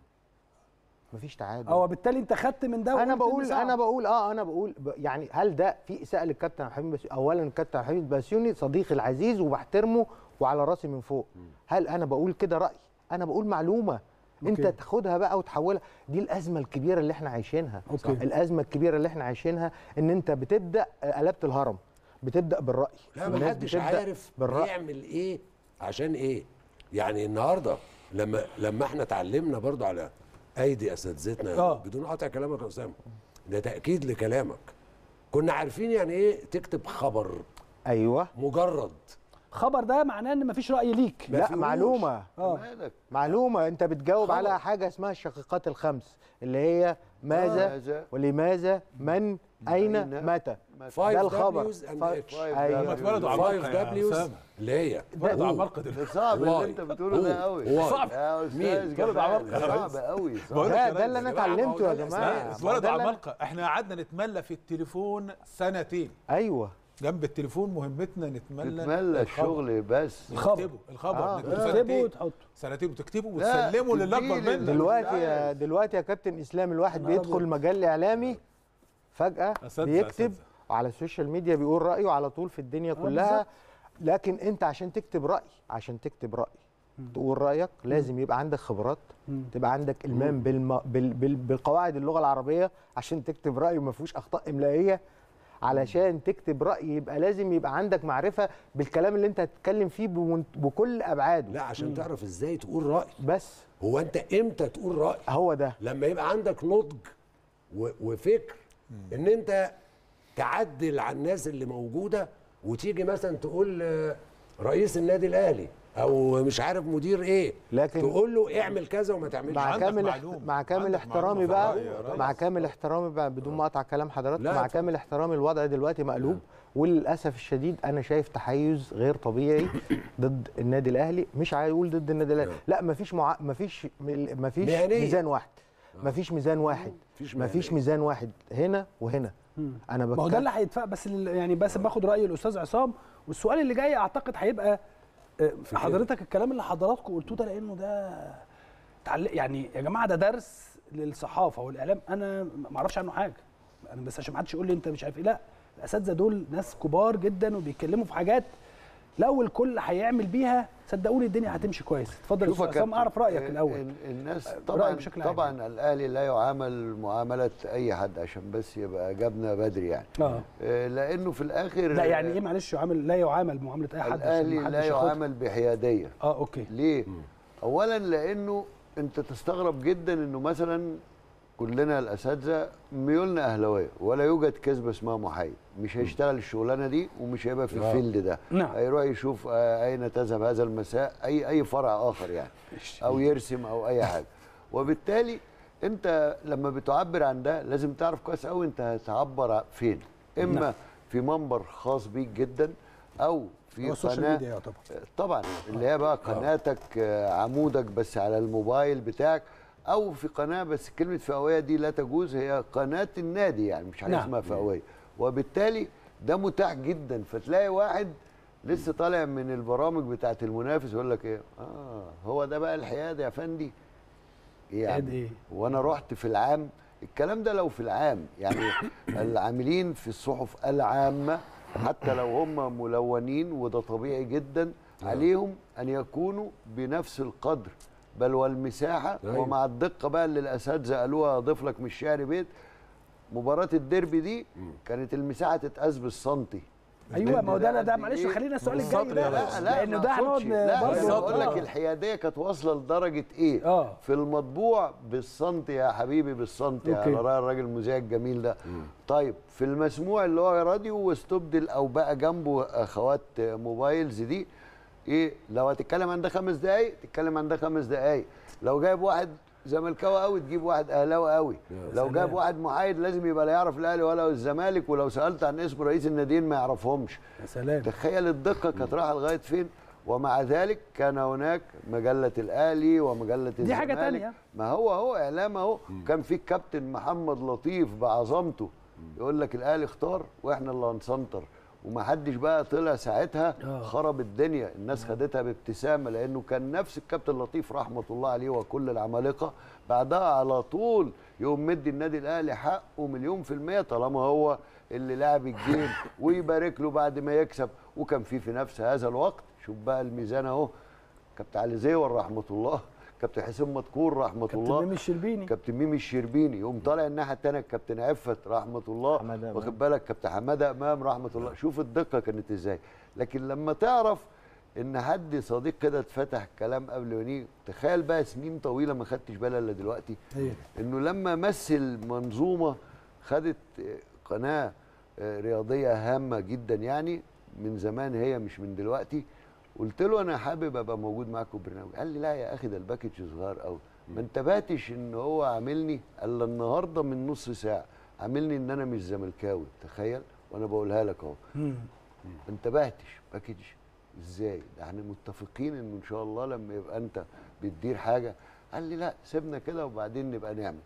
مفيش تعادل اه وبالتالي انت خدت من ده انا وقلت إن بقول صعب. انا بقول اه انا بقول ب- يعني هل ده في اساءه للكابتن عبد الحميد بسيوني اولا الكابتن عبد الحميد بسيوني صديقي العزيز وبحترمه وعلى راسي من فوق هل انا بقول كده راي انا بقول معلومه انت أوكي. تاخدها بقى وتحولها دي الازمه الكبيره اللي احنا عايشينها أوكي. الازمه الكبيره اللي احنا عايشينها ان انت بتبدا آه، قلبت الهرم بتبدا بالراي لا الناس محدش بتبدأ عارف بالراي يعمل ايه عشان ايه يعني النهارده لما لما احنا اتعلمنا برضو على ايدي اساتذتنا آه. بدون قطع كلامك يا اسامه ده تاكيد لكلامك كنا عارفين يعني ايه تكتب خبر ايوه مجرد خبر ده معناه ان مفيش راي ليك ما لا فيهوش. معلومه اه مالك معلومه انت بتجاوب خبر. على حاجه اسمها الشقيقات الخمس اللي هي ماذا ماذا؟ ولماذا من اين أين؟ متى Five ده الخبر W's and Five- H. أيوة. هم اتولدوا على فايف المرقة يا دبليوز أسامة. اللي هي اتولدوا على هو. المرقة ده دلوقتي. صعب اللي واي. انت بتقوله ده هو. قوي واي. صعب يا مين؟ استاذ اتولد على جمال المرقة. صعب قوي بقول لك ده يا ده اللي ريس، انا يا جماعة، اتعلمته يا ما هو ده جماعه الأساس. ما هو اتولدوا ده على اللي أنا- المرقة احنا قعدنا نتملى في التليفون سنتين ايوه جنب التليفون مهمتنا نتملى تتملى الخبر. الشغل بس الخبر نكتبه الخبر آه. نكتبه تكتبه سنتين وتحطه سنتين وتكتبه لا، وتسلمه للي اكبر تديه منك لل- دلوقتي يا عايز. دلوقتي يا كابتن اسلام الواحد نهار بيدخل أبيض. مجال اعلامي فجاه أساتذة، بيكتب أساتذة. على السوشيال ميديا بيقول رايه على طول في الدنيا كلها لكن انت عشان تكتب راي عشان تكتب راي تقول رايك لازم يبقى عندك خبرات مم. تبقى عندك المام بالم... بال... بال... بقواعد اللغه العربيه عشان تكتب راي وما فيهوش اخطاء املائيه علشان تكتب راي يبقى لازم يبقى عندك معرفه بالكلام اللي انت هتتكلم فيه بمن... بكل ابعاده لا عشان تعرف ازاي تقول راي بس هو انت امتى تقول راي هو ده لما يبقى عندك نضج و- وفكر ان انت تعدل على الناس اللي موجوده وتيجي مثلا تقول آه، رئيس النادي الاهلي او مش عارف مدير ايه لكن- تقول له اعمل كذا وما تعملش مع عندك كامل معلومة. مع كامل عندك احترامي معلومة بقى في الرأي يا ريس. مع كامل احترامي بقى بدون ما اقطع كلام حضرتك لا، مع اتفضل. كامل احترامي الوضع دلوقتي مقلوب وللاسف الشديد انا شايف تحيز غير طبيعي ضد النادي الاهلي مش عايز اقول ضد النادي الاهلي لا مفيش مع... مفيش مفيش مهنية. ميزان واحد مفيش ميزان واحد مفيش مفيش مهنية. ميزان واحد هنا وهنا انا ما هو ده بتكلم اللي هيتفق بس ال- يعني بس باخد راي الاستاذ عصام والسؤال اللي جاي اعتقد هيبقى آه، حضرتك الكلام اللي حضراتكم قلتوه ده لانه ده تعل- يعني يا جماعه ده درس للصحافه والاعلام انا ما اعرفش عنه حاجه انا بس عشان ما حدش يقول لي انت مش عارف ايه لا الاساتذه دول ناس كبار جدا وبيتكلموا في حاجات لو الكل هيعمل بيها صدقوني الدنيا هتمشي كويس اتفضل يا شوف يا استاذ عصام كابتن، اعرف رايك ال- الاول ال- الناس رأيك طبعا بشكل عام طبعا الاهلي لا يعامل معامله اي حد عشان بس يبقى جابنا بدري يعني اه آه، لانه في الاخر لا يعني ايه معلش يعامل لا يعامل معامله اي حد عشان الاهلي محدش لا ياخدها. يعامل بحياديه اه اوكي ليه اولا لانه انت تستغرب جدا انه مثلا كلنا الاساتذه ميولنا اهلاويه ولا يوجد كذبه اسمها محايد مش هيشتغل الشغلانه دي ومش هيبقى في آه. الفيلد ده نعم. هيروح يشوف آه، اين تذهب هذا المساء اي اي فرع اخر يعني او يرسم او اي حاجه وبالتالي انت لما بتعبر عن ده لازم تعرف كويس قوي انت هتعبر ع- فين اما نعم. في منبر خاص بيك جدا او في هو السوشيال قناه ميديا يعتبر طبعا اللي هي بقى قناتك آه، عمودك بس على الموبايل بتاعك او في قناه بس كلمه فئويه دي لا تجوز هي قناه النادي يعني مش حاجه نعم. اسمها فئويه وبالتالي ده متاح جدا فتلاقي واحد لسه طالع من البرامج بتاعت المنافس يقول لك ايه اه هو ده بقى الحياد يا فندي ايه حياد يعني إيه؟ وانا رحت في العام الكلام ده لو في العام يعني العاملين في الصحف العامه حتى لو هم ملونين وده طبيعي جدا عليهم ان يكونوا بنفس القدر بل والمساحه أيوة. ومع الدقه بقى اللي الاساتذه قالوها اضيف لك من الشعر بيت مباراه الديربي دي كانت المساحه تتقاس بالسنتي ايوه ما هو ده ده ده قد معلش إيه؟ خلينا السؤال الجاي بالظبط ده يا لا ريس. لا لانه ما ده هنقعد أقصدش. لا برضه بس بقول لك آه. الحياديه كانت واصله لدرجه ايه آه. في المطبوع بالسنتي يا حبيبي بالسنتي أوكي. على راي الراجل المذيع الجميل ده طيب في المسموع اللي هو راديو واستبدل او بقى جنبه اخوات موبايلز دي ايه لو هتتكلم عن ده خمس دقايق تتكلم عن ده خمس دقايق لو جايب واحد زملكاوي قوي تجيب واحد اهلاوي قوي لو جاب واحد محايد لازم يبقى لا يعرف الاهلي ولا الزمالك ولو سالت عن اسم رئيس الناديين ما يعرفهمش يا سلام تخيل الدقه كانت رايحه لغايه فين ومع ذلك كان هناك مجله الاهلي ومجله دي حاجة الزمالك. تانية. ما هو هو اعلام اهو كان في الكابتن محمد لطيف بعظمته يقول لك الاهلي اختار واحنا اللي هنسنطر ومحدش بقى طلع ساعتها آه. خرب الدنيا الناس خدتها بابتسامه لانه كان نفس الكابتن لطيف رحمه الله عليه وكل العمالقه بعدها على طول يقوم مدي النادي الاهلي حقه مليون في الميه طالما هو اللي لعب الجيم ويبارك له بعد ما يكسب وكان في في نفس هذا الوقت شوف بقى الميزان اهو كابتن علي زيور رحمه الله كابتن حسين مدكور رحمه كابتن الله ميمي الشربيني كابتن ميمي الشربيني يقوم طالع الناحيه الثانيه الكابتن عفت رحمه الله حمادة إمام. واخد بالك كابتن حماده امام رحمه الله شوف الدقه كانت ازاي لكن لما تعرف ان حد صديق كده اتفتح كلام قبل ما نيجي تخيل بقى سنين طويله ما خدتش بالها الا دلوقتي ايه انه لما مثل منظومه خدت قناه رياضيه هامه جدا يعني من زمان هي مش من دلوقتي قلت له انا حابب ابقى موجود معاكم في البرنامج قال لي لا يا اخي ده الباكج صغير قوي ما انتبهتش ان هو عاملني الا النهارده من نص ساعه عاملني ان انا مش زملكاوي تخيل وانا بقولها لك اهو مم. ما انتبهتش باكج ازاي ده احنا متفقين انه ان شاء الله لما يبقى انت بتدير حاجه قال لي لا سيبنا كده وبعدين نبقى نعمل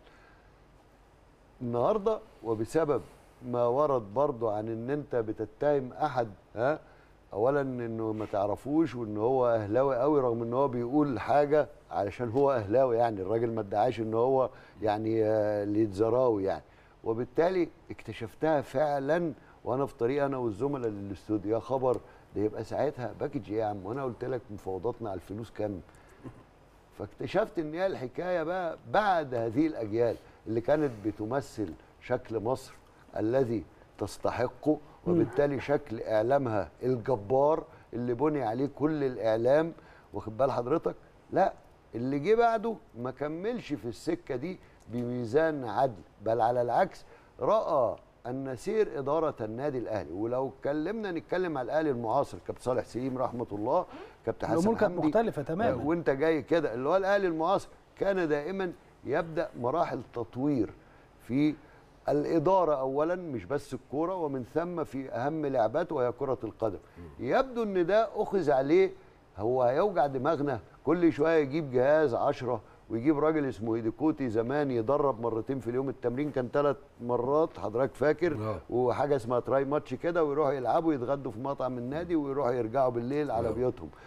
النهارده وبسبب ما ورد برضه عن ان انت بتتهم احد ها اولا انه ما تعرفوش وان هو اهلاوي قوي رغم ان هو بيقول حاجه علشان هو اهلاوي يعني الراجل ما ادعاش ان هو يعني آه، ليتزراوي يعني وبالتالي اكتشفتها فعلا وانا في طريق انا والزملاء للاستوديو يا خبر ده يبقى ساعتها باكج ايه يا عم وانا قلت لك مفاوضاتنا على الفلوس كام فاكتشفت ان هي الحكايه بقى بعد هذه الاجيال اللي كانت بتمثل شكل مصر الذي تستحقه وبالتالي شكل اعلامها الجبار اللي بني عليه كل الاعلام واخد بال حضرتك لا اللي جه بعده ما كملش في السكه دي بميزان عدل بل على العكس راى ان سير اداره النادي الاهلي ولو اتكلمنا نتكلم على الاهلي المعاصر كابتن صالح سليم رحمه الله كابتن حسن الامور كانت حمدي مختلفه تماما وانت جاي كده اللي هو الاهلي المعاصر كان دائما يبدا مراحل تطوير في الاداره اولا مش بس الكوره ومن ثم في اهم لعبات وهي كره القدم يبدو ان ده اخذ عليه هو هيوجع دماغنا كل شويه يجيب جهاز عشرة ويجيب راجل اسمه هيديكوتي زمان يدرب مرتين في اليوم التمرين كان ثلاث مرات حضرتك فاكر آه. وحاجه اسمها تراي ماتش كده ويروحوا يلعبوا يتغدوا في مطعم النادي ويروحوا يرجعوا بالليل على آه. بيوتهم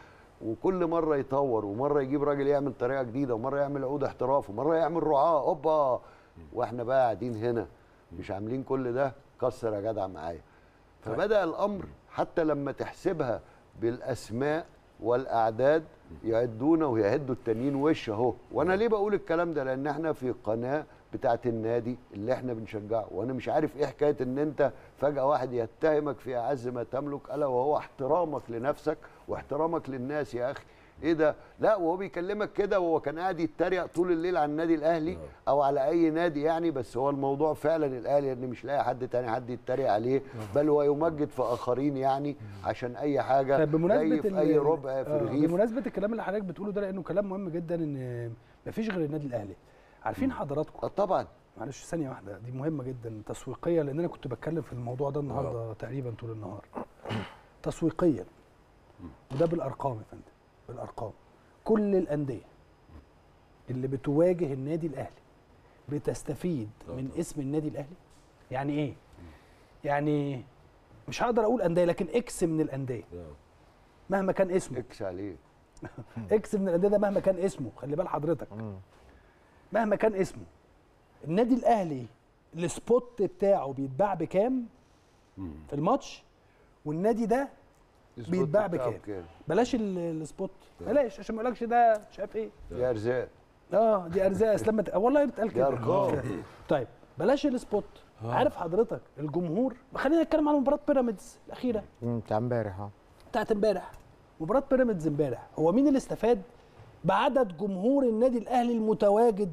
وكل مره يطور ومره يجيب راجل يعمل طريقه جديده ومره يعمل عقود احتراف ومره يعمل رعاه اوبا واحنا بقى قاعدين هنا مش عاملين كل ده كسر يا جدع معايا فبدا الامر حتى لما تحسبها بالاسماء والاعداد يعدونا ويعدوا التانيين وش اهو وانا ليه بقول الكلام ده لان احنا في قناه بتاعه النادي اللي احنا بنشجعه وانا مش عارف ايه حكايه ان انت فجاه واحد يتهمك في اعز ما تملك الا وهو احترامك لنفسك واحترامك للناس يا اخي ايه ده لا وهو بيكلمك كده وهو كان قاعد يتريق طول الليل على النادي الاهلي او على اي نادي يعني بس هو الموضوع فعلا الاهلي ان مش لاقي حد تاني حد يتريق عليه بل هو يمجد في اخرين يعني عشان اي حاجه طيب بمناسبه جاي في ال- اي ربع في آه، الرغيف بمناسبه الكلام اللي حضرتك بتقوله ده لانه كلام مهم جدا ان مفيش غير النادي الاهلي عارفين حضراتكم آه طبعا معلش ثانيه واحده دي مهمه جدا تسويقيا لان انا كنت بتكلم في الموضوع ده النهارده تقريبا طول النهار تسويقيا وده بالارقام يا فندم بالارقام كل الانديه اللي بتواجه النادي الاهلي بتستفيد من اسم النادي الاهلي يعني ايه يعني مش هقدر اقول انديه لكن اكس من الانديه مهما كان اسمه اكس عليه اكس من الانديه ده مهما كان اسمه خلي بال حضرتك مهما كان اسمه النادي الاهلي السبوت بتاعه بيتباع بكام في الماتش والنادي ده بيتباع بتاعه بكام بكام؟ بلاش ال- السبوت بلاش عشان ما اقولكش ده مش عارف ايه دي ارزاق اه دي ارزاق اسلام مت- والله بتقال دي كده أرقام. طيب بلاش السبوت عارف حضرتك الجمهور خلينا نتكلم عن مباراه بيراميدز الاخيره مم، بتاع امبارح اه بتاعت امبارح مباراه بيراميدز امبارح هو مين اللي استفاد بعدد جمهور النادي الاهلي المتواجد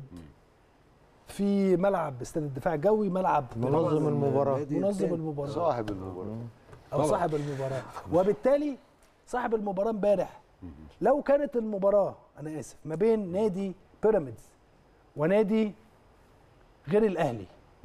في ملعب استاد الدفاع الجوي ملعب منظم المباراه النادي منظم التاني. المباراه صاحب المباراه او صاحب المباراه وبالتالي صاحب المباراه امبارح لو كانت المباراه انا اسف ما بين نادي بيراميدز ونادي غير الاهلي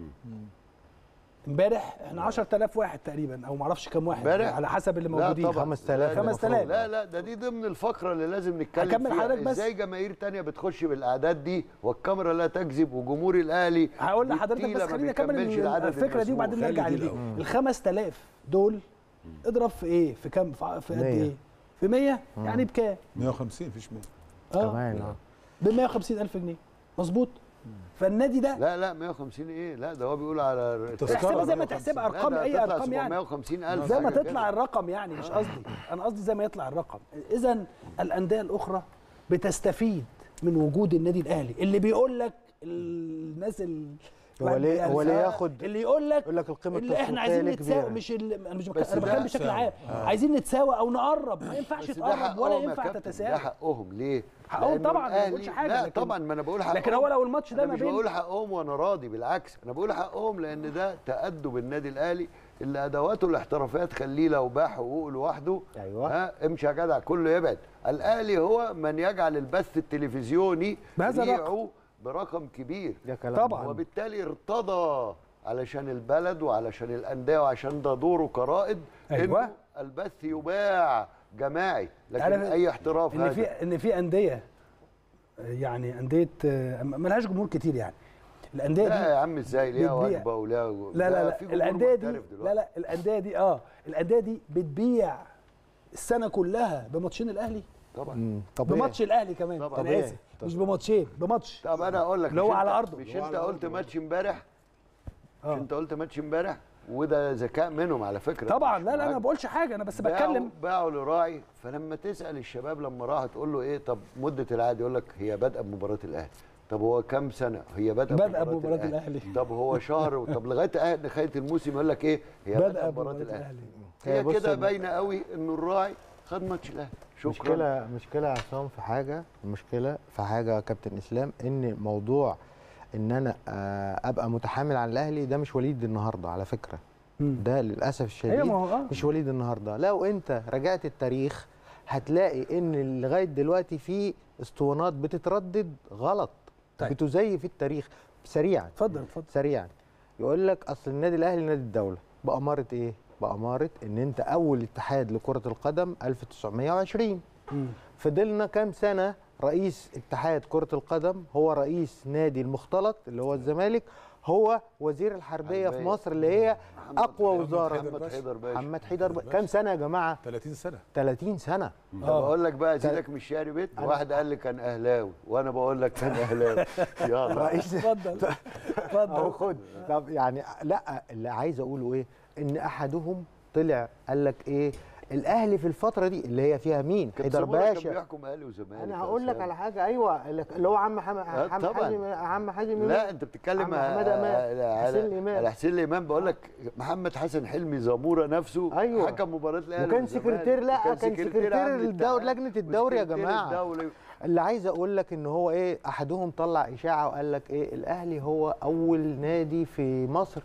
امبارح احنا 10000 واحد تقريبا او ما اعرفش كام واحد امبارح؟ على حسب اللي لا موجودين طبعا 5000 لا، 5000. لا لا ده دي ضمن الفقره اللي لازم نتكلم هكمل فيها حضرتك بس. ازاي جماهير تانية بتخش بالاعداد دي والكاميرا لا تكذب وجمهور الاهلي هقول لحضرتك بالتيلة بس ما خليني اكمل بيكملش ال- العدد الفكره دي المسموح. وبعدين نرجع خلي دي لدي الأول. ال 5000 دول اضرب في ايه في كام في ع- في قد 100. ايه في 100 يعني بكام 150 مفيش 100 اه كمان اه ب 150 الف جنيه مظبوط فالنادي ده لا لا 150 ايه لا ده هو بيقول على تذكرة احسبها زي ما 150. تحسبها ارقام لا، ده اي هتطلع ارقام يعني 750 الف زي ما حاجة تطلع كده. الرقم يعني مش قصدي انا قصدي زي ما يطلع الرقم اذا الانديه الاخرى بتستفيد من وجود النادي الاهلي اللي بيقول لك الناس ال هو ليه- يعني هو ليه آه، ياخد- اللي يقول لك يقول لك القيمه اللي احنا التسويقية عايزين ليه نتساوى كبيرة. مش ال... انا مش بك... بس انا ده بتكلم بشكل تساوي. عام عايزين نتساوى او نقرب ما ينفعش بس ده تقرب ولا حقهم يا ينفع كابتن، تتساوى ده حقهم ليه؟ حقهم لأنه طبعاً، ما الأهلي- بقولش حاجة، لا لكن- طبعا ما انا بقول حقهم لكن هو لو الماتش ده أنا ما مش بين بقول حقهم وانا راضي بالعكس انا بقول حقهم لان ده تأدب النادي الاهلي اللي ادواته الاحترافيه تخليه لو باع حقوقه لوحده أيوة. ها امشي يا جدع كله يبعد الاهلي هو من يجعل البث التلفزيوني بهذا الرقم. ريعه برقم كبير ده كلام طبعاً. مهم. وبالتالي ارتضى علشان البلد وعلشان الانديه وعشان ده دوره كرائد أيوة. إنه البث يباع جماعي لكن عارف اي احتراف ان هذا في ان في انديه يعني انديه آه، ملهاش جمهور كتير يعني الانديه لا دي يا عم ازاي ليها بتبيع. واجبه وليها لا ده لا في لا جمهور الانديه دي محترف دلوقتي. لا لا الانديه دي اه الانديه دي بتبيع السنه كلها بماتشين الاهلي طبعا مم، طبيعي بماتش الاهلي كمان طبعاً. انا طبيعي. اسف مش بماتشين بماتش طب انا اقول لك اللي هو مش على أنت- أرضه. مش اللي هو انت على قلت أرضه. ماتش امبارح مش آه. انت قلت ماتش امبارح وده ذكاء منهم على فكره طبعا مش لا لا انا معاك. ما بقولش حاجه انا بس باعوا- بتكلم باعوا لراعي فلما تسال الشباب لما راح تقول له ايه طب مده العقد يقول لك هي بادئه بمباراه الاهلي طب هو كام سنه هي بادئه بادئة بمباراة الأهلي. طب هو شهر طب لغايه آه نهايه الموسم يقول لك ايه هي بادئة بادئه بمباراه بمباراة الاهلي الأهلي. هي هي بص كده ال- باينه قوي انه الراعي خد ماتش الاهلي شكرا مشكلة مشكلة يا عصام في حاجة المشكلة في حاجة يا كابتن إسلام إن موضوع إن أنا آه، أبقى متحامل على الأهلي ده مش وليد النهاردة على فكرة مم. ده للأسف الشديد ايوه ما هو اه مش وليد النهارده لو انت رجعت التاريخ هتلاقي ان لغايه دلوقتي في اسطوانات بتتردد غلط طيب. طيب. بتزيف التاريخ سريعا اتفضل اتفضل سريعا يقول لك اصل النادي الاهلي نادي الدوله باماره ايه باماره ان انت اول اتحاد لكره القدم 1920 مم. فضلنا كام سنه رئيس اتحاد كره القدم هو رئيس نادي المختلط اللي هو الزمالك هو وزير الحربيه في حربية. مصر اللي هي محمد- اقوى محمد وزاره محمد حيدر باشا محمد حيدر ب... كام سنه يا جماعه 30 سنه 30 سنه طب اقول لك بقى ازيدك من الشعر بيت واحد قال لي كان اهلاوي وانا بقول لك كان اهلاوي يلا رئيس اتفضل اهو اتفضل خد طب يعني لا اللي عايز اقوله ايه ان احدهم طلع قال لك ايه الاهلي في الفتره دي اللي هي فيها مين كان حيدر زمورة كان باشا بيحكم اهلي وزمالك انا يا هقول لك أسامة. على حاجه ايوه اللي هو عم حم... آه، عم طبعاً. حازم عم حازم لا انت بتتكلم عم حماد أمان، على حسين الإمام. على حسين الامام بقول لك محمد حسن حلمي زموره نفسه أيوة. حكم مباراه الاهلي وكان والزمالك. سكرتير- لا، وكان كان سكرتير عام الدور- الاتحاد لجنة الدوري يا وسكرتير جماعة. الدوري. اللي عايز اقول لك ان هو ايه احدهم طلع اشاعه وقال لك ايه الاهلي هو اول نادي في مصر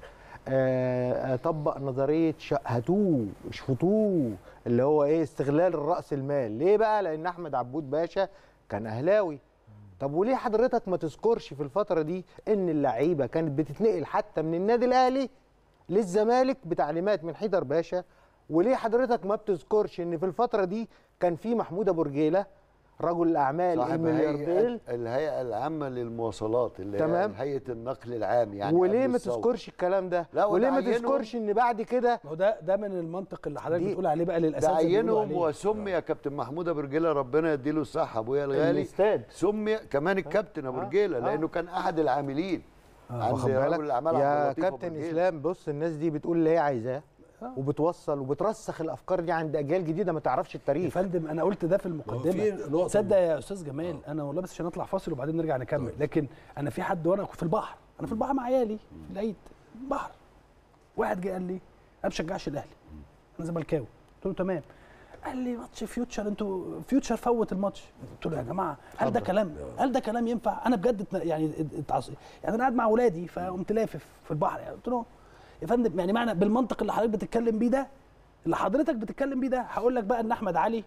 آه، آه، طبق نظريه ش- هاتوه اشفطوه اللي هو ايه استغلال الراس المال ليه بقى لان احمد عبود باشا كان اهلاوي طب وليه حضرتك ما تذكرش في الفتره دي ان اللعيبه كانت بتتنقل حتى من النادي الاهلي للزمالك بتعليمات من حيدر باشا وليه حضرتك ما بتذكرش ان في الفتره دي كان في محمود ابو رجيله رجل الاعمال صاحب الملياردير هيئة الهيئه العامه للمواصلات اللي تمام. هي هيئه النقل العام يعني وليه قبل ما الثورة. تذكرش الكلام ده لا، وليه ما وده عينهم- تذكرش ان بعد كده ما هو ده ده من المنطق اللي حضرتك دي- بتقول عليه بقى ده للاساتذه بيقولوا عينهم عليه. وسمي يا كابتن محمود ابو رجيله ربنا يديله الصحه ابويا الغالي الاستاد سمي كمان الكابتن ابو آه. رجيله آه. لانه كان احد العاملين عند واخد رجل بالك الاعمال عبد يا اللطيف أبو كابتن رجيلة. اسلام بص الناس دي بتقول اللي هي عايزاه وبتوصل وبترسخ الافكار دي عند اجيال جديده ما تعرفش يا التاريخ فندم انا قلت ده في في المقدمه نقطة تصدق يا استاذ جمال انا والله بس عشان اطلع فاصل وبعدين نرجع نكمل طيب. لكن انا في حد وانا في البحر انا في البحر مع عيالي في العيد بحر واحد جه قال لي انا ما بشجعش الاهلي انا زملكاوي قلت له تمام قال لي ماتش فيوتشر انتوا فيوتشر فوت الماتش قلت له يا جماعه هل ده كلام هل ده كلام ينفع انا بجد اتن- يعني اتعص... يعني انا قاعد مع اولادي فقمت لافف في البحر يعني قلت له يا فندم يعني معنى بالمنطق اللي حضرتك بتتكلم بيه ده اللي حضرتك بتتكلم بيه ده هقول لك بقى ان احمد علي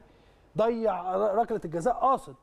ضيع ر- ركله الجزاء قاصد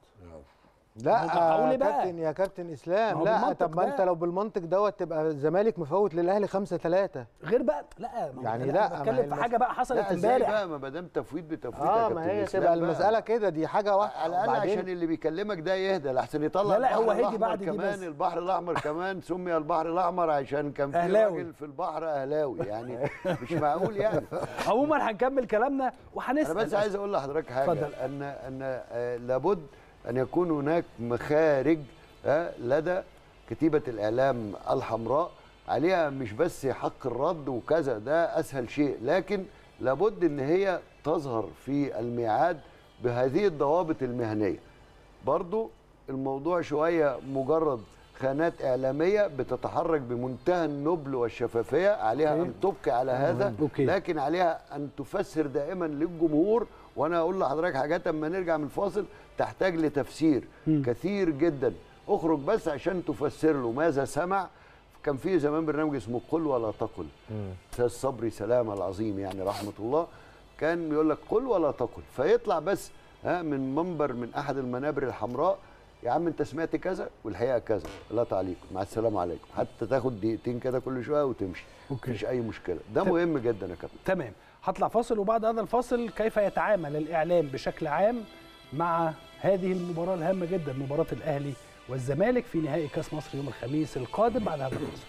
لا هقول يا إيه بقى؟ كابتن يا كابتن ما اسلام هو لا بالمنطق طب ما ده. انت لو بالمنطق دوت تبقى الزمالك مفوت للاهلي 5 3 غير بقى لا ما هو يعني أنا لا، ما بتكلم هي في المس- حاجه بقى حصلت لا ازاي امبارح بقى ما دام تفويض بتفويض يا اه كابتن ما هي إسلام تبقى بقى. المساله كده دي حاجه واحده على الاقل وبعدين- عشان اللي بيكلمك ده يهدى لحسن يطلع لا، لا، البحر هو هدي الأحمر بعد دي كمان بس. البحر الاحمر كمان سمي البحر الاحمر عشان كان في أهلاوي. راجل في البحر اهلاوي يعني مش معقول يعني عموما هنكمل كلامنا انا وهنسال بس عايز اقول لحضرتك حاجه اتفضل. ان ان آه، لابد ان يكون هناك مخارج آه، لدى كتيبه الاعلام الحمراء عليها مش بس حق الرد وكذا ده اسهل شيء لكن لابد ان هي تظهر في الميعاد بهذه الضوابط المهنيه برضو الموضوع شويه مجرد خانات اعلاميه بتتحرك بمنتهى النبل والشفافيه عليها ان تبقي على هذا أوكي. لكن عليها ان تفسر دائما للجمهور وانا اقول لحضرتك حاجات اما نرجع من الفاصل تحتاج لتفسير كثير جدا اخرج بس عشان تفسر له ماذا سمع كان في زمان برنامج اسمه قل ولا تقل استاذ صبري سلامه العظيم يعني رحمه الله كان بيقول لك قل ولا تقل فيطلع بس ها من منبر من احد المنابر الحمراء يا عم انت سمعت كذا والحقيقه كذا لا تعليق مع السلامه عليكم حتى تاخد دقيقتين كده كل شويه وتمشي أوكي. مفيش اي مشكله ده طب- مهم جدا يا كابتن تمام هطلع فاصل وبعد هذا الفاصل كيف يتعامل الاعلام بشكل عام مع هذه المباراه الهامه جدا مباراه الاهلي والزمالك في نهائي كاس مصر يوم الخميس القادم بعد هذا الفاصل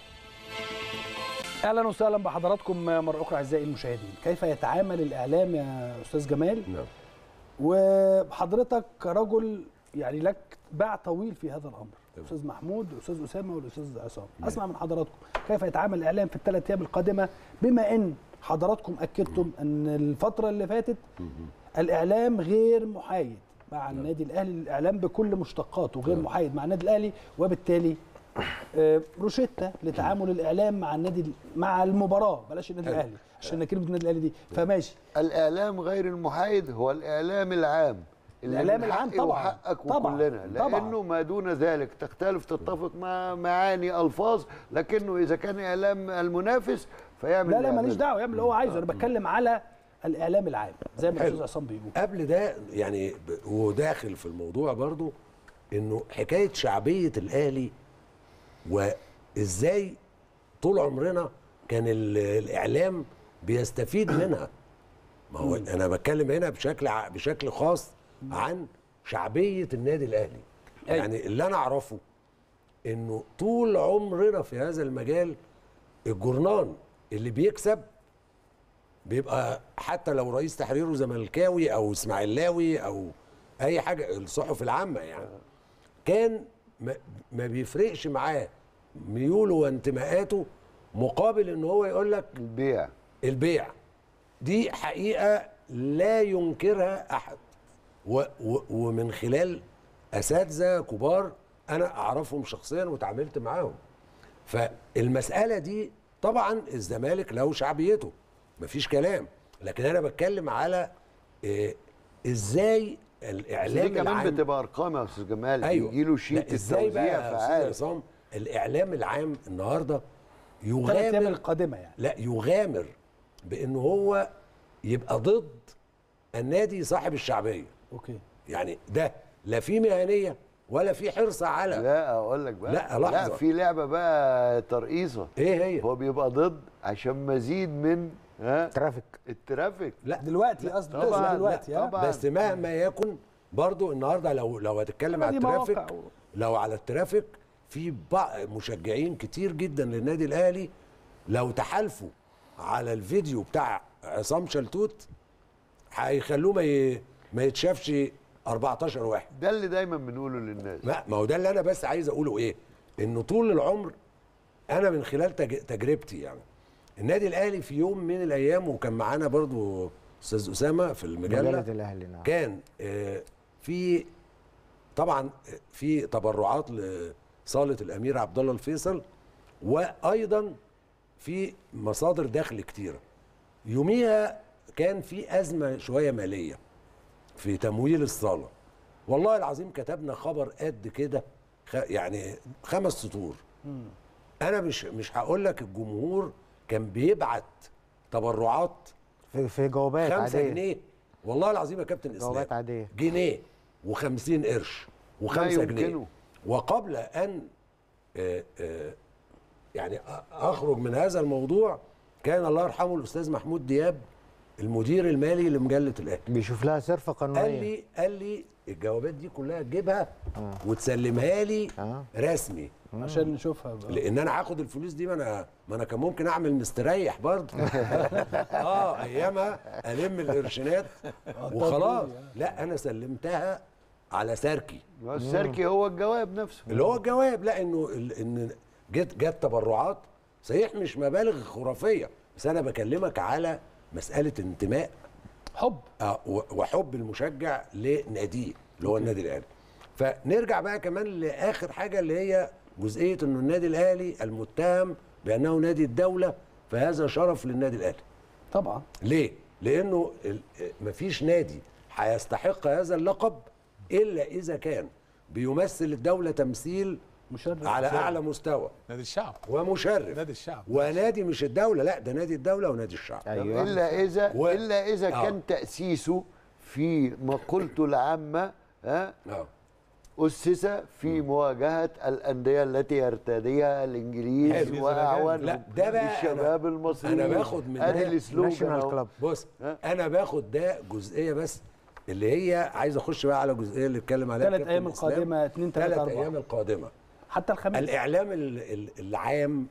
اهلا وسهلا بحضراتكم مره اخرى اعزائي المشاهدين كيف يتعامل الاعلام يا استاذ جمال نعم وحضرتك كرجل يعني لك باع طويل في هذا الامر تمام. استاذ محمود واستاذ اسامه والاستاذ عصام اسمع من حضراتكم كيف يتعامل الاعلام في الثلاث ايام القادمه بما ان حضراتكم اكدتم ان الفتره اللي فاتت الاعلام غير محايد مع النادي الاهلي الاعلام بكل مشتقاته غير محايد مع النادي الاهلي وبالتالي آه، روشتة لتعامل الاعلام مع النادي مع المباراه بلاش النادي حلو. الاهلي عشان كلمه النادي الاهلي دي فماشي الاعلام غير المحايد هو الاعلام العام اللي الإعلام من العام حقي طبعاً. وحقك طبعاً. وكلنا طبعاً. لانه ما دون ذلك تختلف تتفق مع معاني الفاظ لكنه اذا كان اعلام المنافس فيعمل لا لا اللي ماليش يعمله. دعوه يعمل اللي هو عايزه انا بتكلم على الاعلام العام زي ما حلو. الاستاذ عصام بيقول قبل ده يعني ب- وداخل في الموضوع برضو انه حكايه شعبيه الاهلي وازاي طول عمرنا كان ال- الاعلام بيستفيد منها ما هو انا بتكلم هنا بشكل ع- بشكل خاص عن شعبيه النادي الاهلي أيوة. يعني اللي انا اعرفه انه طول عمرنا في هذا المجال الجورنان اللي بيكسب بيبقى حتى لو رئيس تحريره زملكاوي او اسماعيلاوي او اي حاجه الصحف العامه يعني كان ما- ما بيفرقش معاه ميوله وانتماءاته مقابل ان هو يقول لك البيع البيع دي حقيقه لا ينكرها احد و و ومن خلال اساتذه كبار انا اعرفهم شخصيا وتعاملت معاهم فالمساله دي طبعا الزمالك له شعبيته مفيش كلام لكن انا بتكلم على إيه ازاي بس الاعلام دي كمان العام بتبقى ارقام يا استاذ جمال ايوه يجي له شيت لا، ازاي بقى التوزيع يا استاذ فعال عصام الاعلام العام النهارده ثلاث ايام يغامر القادمه يعني لا يغامر بان هو يبقى ضد النادي صاحب الشعبيه اوكي يعني ده لا في مهنيه ولا في حرص على لا اقول لك بقى لا، لحظة. لا في لعبه بقى ترقيصه ايه هي هو بيبقى ضد عشان مزيد من ها ترافيك الترافيك لا دلوقتي قصدي طبعاً، تقصد لا، دلوقتي ها طبعاً. بس مهما يكن برضو النهارده لو لو هتتكلم على دي مواقع الترافيك و- لو على الترافيك في بعض مشجعين كتير جدا للنادي الاهلي لو تحالفوا على الفيديو بتاع عصام شلتوت هيخلوه ما ي- ما يتشافش 14 واحد ده اللي دايما بنقوله للناس ما ما هو ده اللي انا بس عايز اقوله ايه انه طول العمر انا من خلال تج... تجربتي يعني النادي الاهلي في يوم من الايام وكان معانا برضو استاذ اسامه في المجله مجله الاهلي نعم كان آه، في طبعا في تبرعات لصاله الامير عبد الله الفيصل وايضا في مصادر دخل كتيره يوميها كان في ازمه شويه ماليه في تمويل الصاله والله العظيم كتبنا خبر قد كده خ- يعني خمس سطور انا مش مش هقول لك الجمهور كان بيبعت تبرعات في, في جوابات خمسة عاديه جنيه والله العظيم يا كابتن اسلام جوابات عاديه جنيه و50 قرش ما وخمسة جنيه يمكنه. وقبل ان آه، آه، يعني أ- اخرج من هذا الموضوع كان الله يرحمه الاستاذ محمود دياب المدير المالي لمجله الاهلي بيشوف لها صرفه قانونيه قال لي قال لي الجوابات دي كلها تجيبها وتسلمها لي آه. رسمي عشان نشوفها بقى. لان انا هاخد الفلوس دي ما انا ما انا كان ممكن اعمل مستريح برضه اه ايامها الم القرشينات وخلاص لا انا سلمتها على سركي ما هو السركي هو الجواب نفسه اللي هو الجواب لا انه ال- ان جت جت تبرعات صحيح مش مبالغ خرافيه بس انا بكلمك على مساله انتماء حب آه، و- وحب المشجع لناديه اللي هو النادي الاهلي فنرجع بقى كمان لاخر حاجه اللي هي جزئيه انه النادي الاهلي المتهم بانه نادي الدوله فهذا شرف للنادي الاهلي طبعا ليه لانه ال- مفيش نادي هيستحق هذا اللقب الا اذا كان بيمثل الدوله تمثيل مشرف على اعلى مستوى نادي الشعب ومشرف نادي الشعب ونادي مش الدوله لا ده نادي الدوله ونادي الشعب ايوه الا اذا و- الا اذا آه. كان تاسيسه في مقولته العامه ها اه أسس في مواجهة الأندية التي يرتديها حلو. الإنجليز وأعوانهم لا، ده بقى الشباب أنا- المصريين أنا باخد من أدي ده السلوجان ناشونال أهو. كلاب بص ها؟ انا باخد ده جزئيه بس اللي هي عايز اخش بقى على جزئيه اللي اتكلم عليها ثلاث كابتن ايام إسلام. القادمه اثنين ثلاثه ثلاث اربعه ايام القادمه حتى الخميس الاعلام ال- ال- العام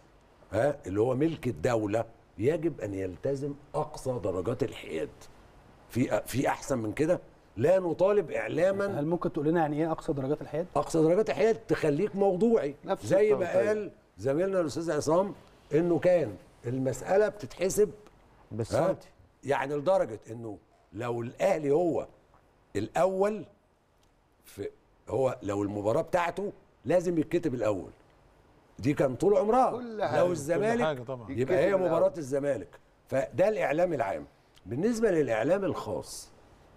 ها اللي هو ملك الدوله يجب ان يلتزم اقصى درجات الحياد في في احسن من كده لا نطالب اعلاما هل ممكن تقول لنا يعني ايه اقصى درجات الحياد؟ اقصى درجات الحياد تخليك موضوعي نفس زي ما التغطية. قال زميلنا الاستاذ عصام انه كان المساله بتتحسب ها بالسنتي يعني لدرجه انه لو الاهلي هو الاول في هو لو المباراه بتاعته لازم يتكتب الاول دي كان طول عمرها كل حاجة، لو كل الزمالك حاجة طبعا. يبقى هي يتكتب مباراه الأول. الزمالك فده الاعلام العام بالنسبه للاعلام الخاص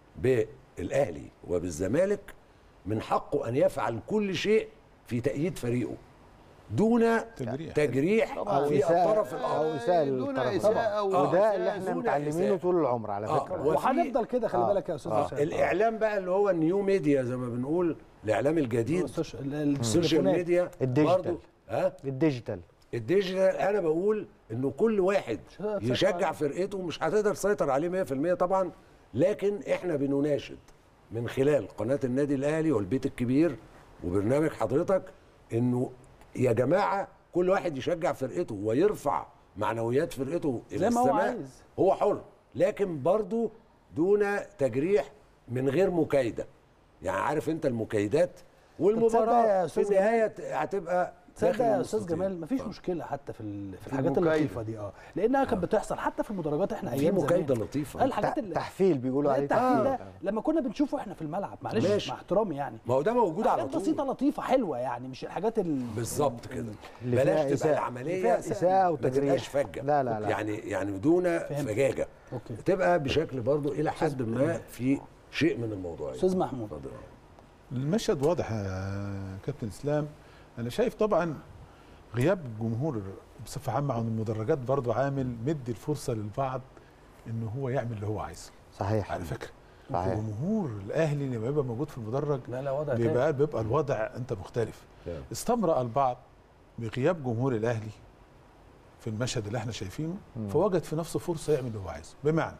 بالاهلي وبالزمالك من حقه ان يفعل كل شيء في تأييد فريقه دون تجريح. تجريح طبعاً. في إساءة- الطرف أو الاخر إساءة دون للطرف إساءة طبعا أو آه. وده اللي احنا دون متعلمينه إساءة. طول العمر على آه. فكره وفي- وهنفضل كده خلي آه. بالك يا استاذ آه. حسام الاعلام بقى اللي هو النيو ميديا زي ما بنقول الاعلام الجديد السوش- ال- السوشيال التليفونات. ميديا الديجيتال. برضو ها الديجيتال الديجيتال انا بقول انه كل واحد مش هتقدر تسيطر يشجع عليه. فرقته مش هتقدر تسيطر عليه 100% طبعا لكن احنا بنناشد من خلال قناه النادي الاهلي والبيت الكبير وبرنامج حضرتك انه يا جماعه كل واحد يشجع فرقته ويرفع معنويات فرقته الى زي ما هو السماء عايز. هو حر لكن برضو دون تجريح من غير مكايده يعني عارف انت المكايدات تصدق يا والمباراه في أستاذ النهايه هتبقى تصدق داخل يا استاذ المستطيل. جمال مفيش اتفضل. مشكله حتى في ال- في الحاجات المكايدة. اللطيفه دي اه لانها كانت بتحصل حتى في المدرجات احنا في ايام زمان مكايده لطيفه آه، الحاجات اللي تحفيل بيقولوا عليه التحفيل تحفيل ده لما كنا بنشوفه احنا في الملعب معلش ماشي. مع احترامي يعني ما هو ده موجود على حاجات طول بسيطه لطيفه حلوه يعني مش الحاجات ال... بالظبط كده اللي فيها بلاش تبقى إساءة. العمليه فيها إساءة ما وتجريح. تبقاش فجه لا، لا، لا. يعني يعني بدون فجاجه اوكي تبقى بشكل برضو الى حد ما في شيء من الموضوعيه استاذ محمود اتفضل. المشهد واضح يا كابتن اسلام انا شايف طبعا غياب الجمهور بصفه عامه عن المدرجات برضو عامل مدي الفرصه للبعض ان هو يعمل اللي هو عايزه صحيح على فكره صحيح. جمهور الاهلي لما يبقى موجود في المدرج لا لا وضع تاني بيبقى بيبقى الوضع انت مختلف تمام. استمرأ البعض بغياب جمهور الاهلي في المشهد اللي احنا شايفينه فوجد في نفسه فرصه يعمل اللي هو عايزه بمعنى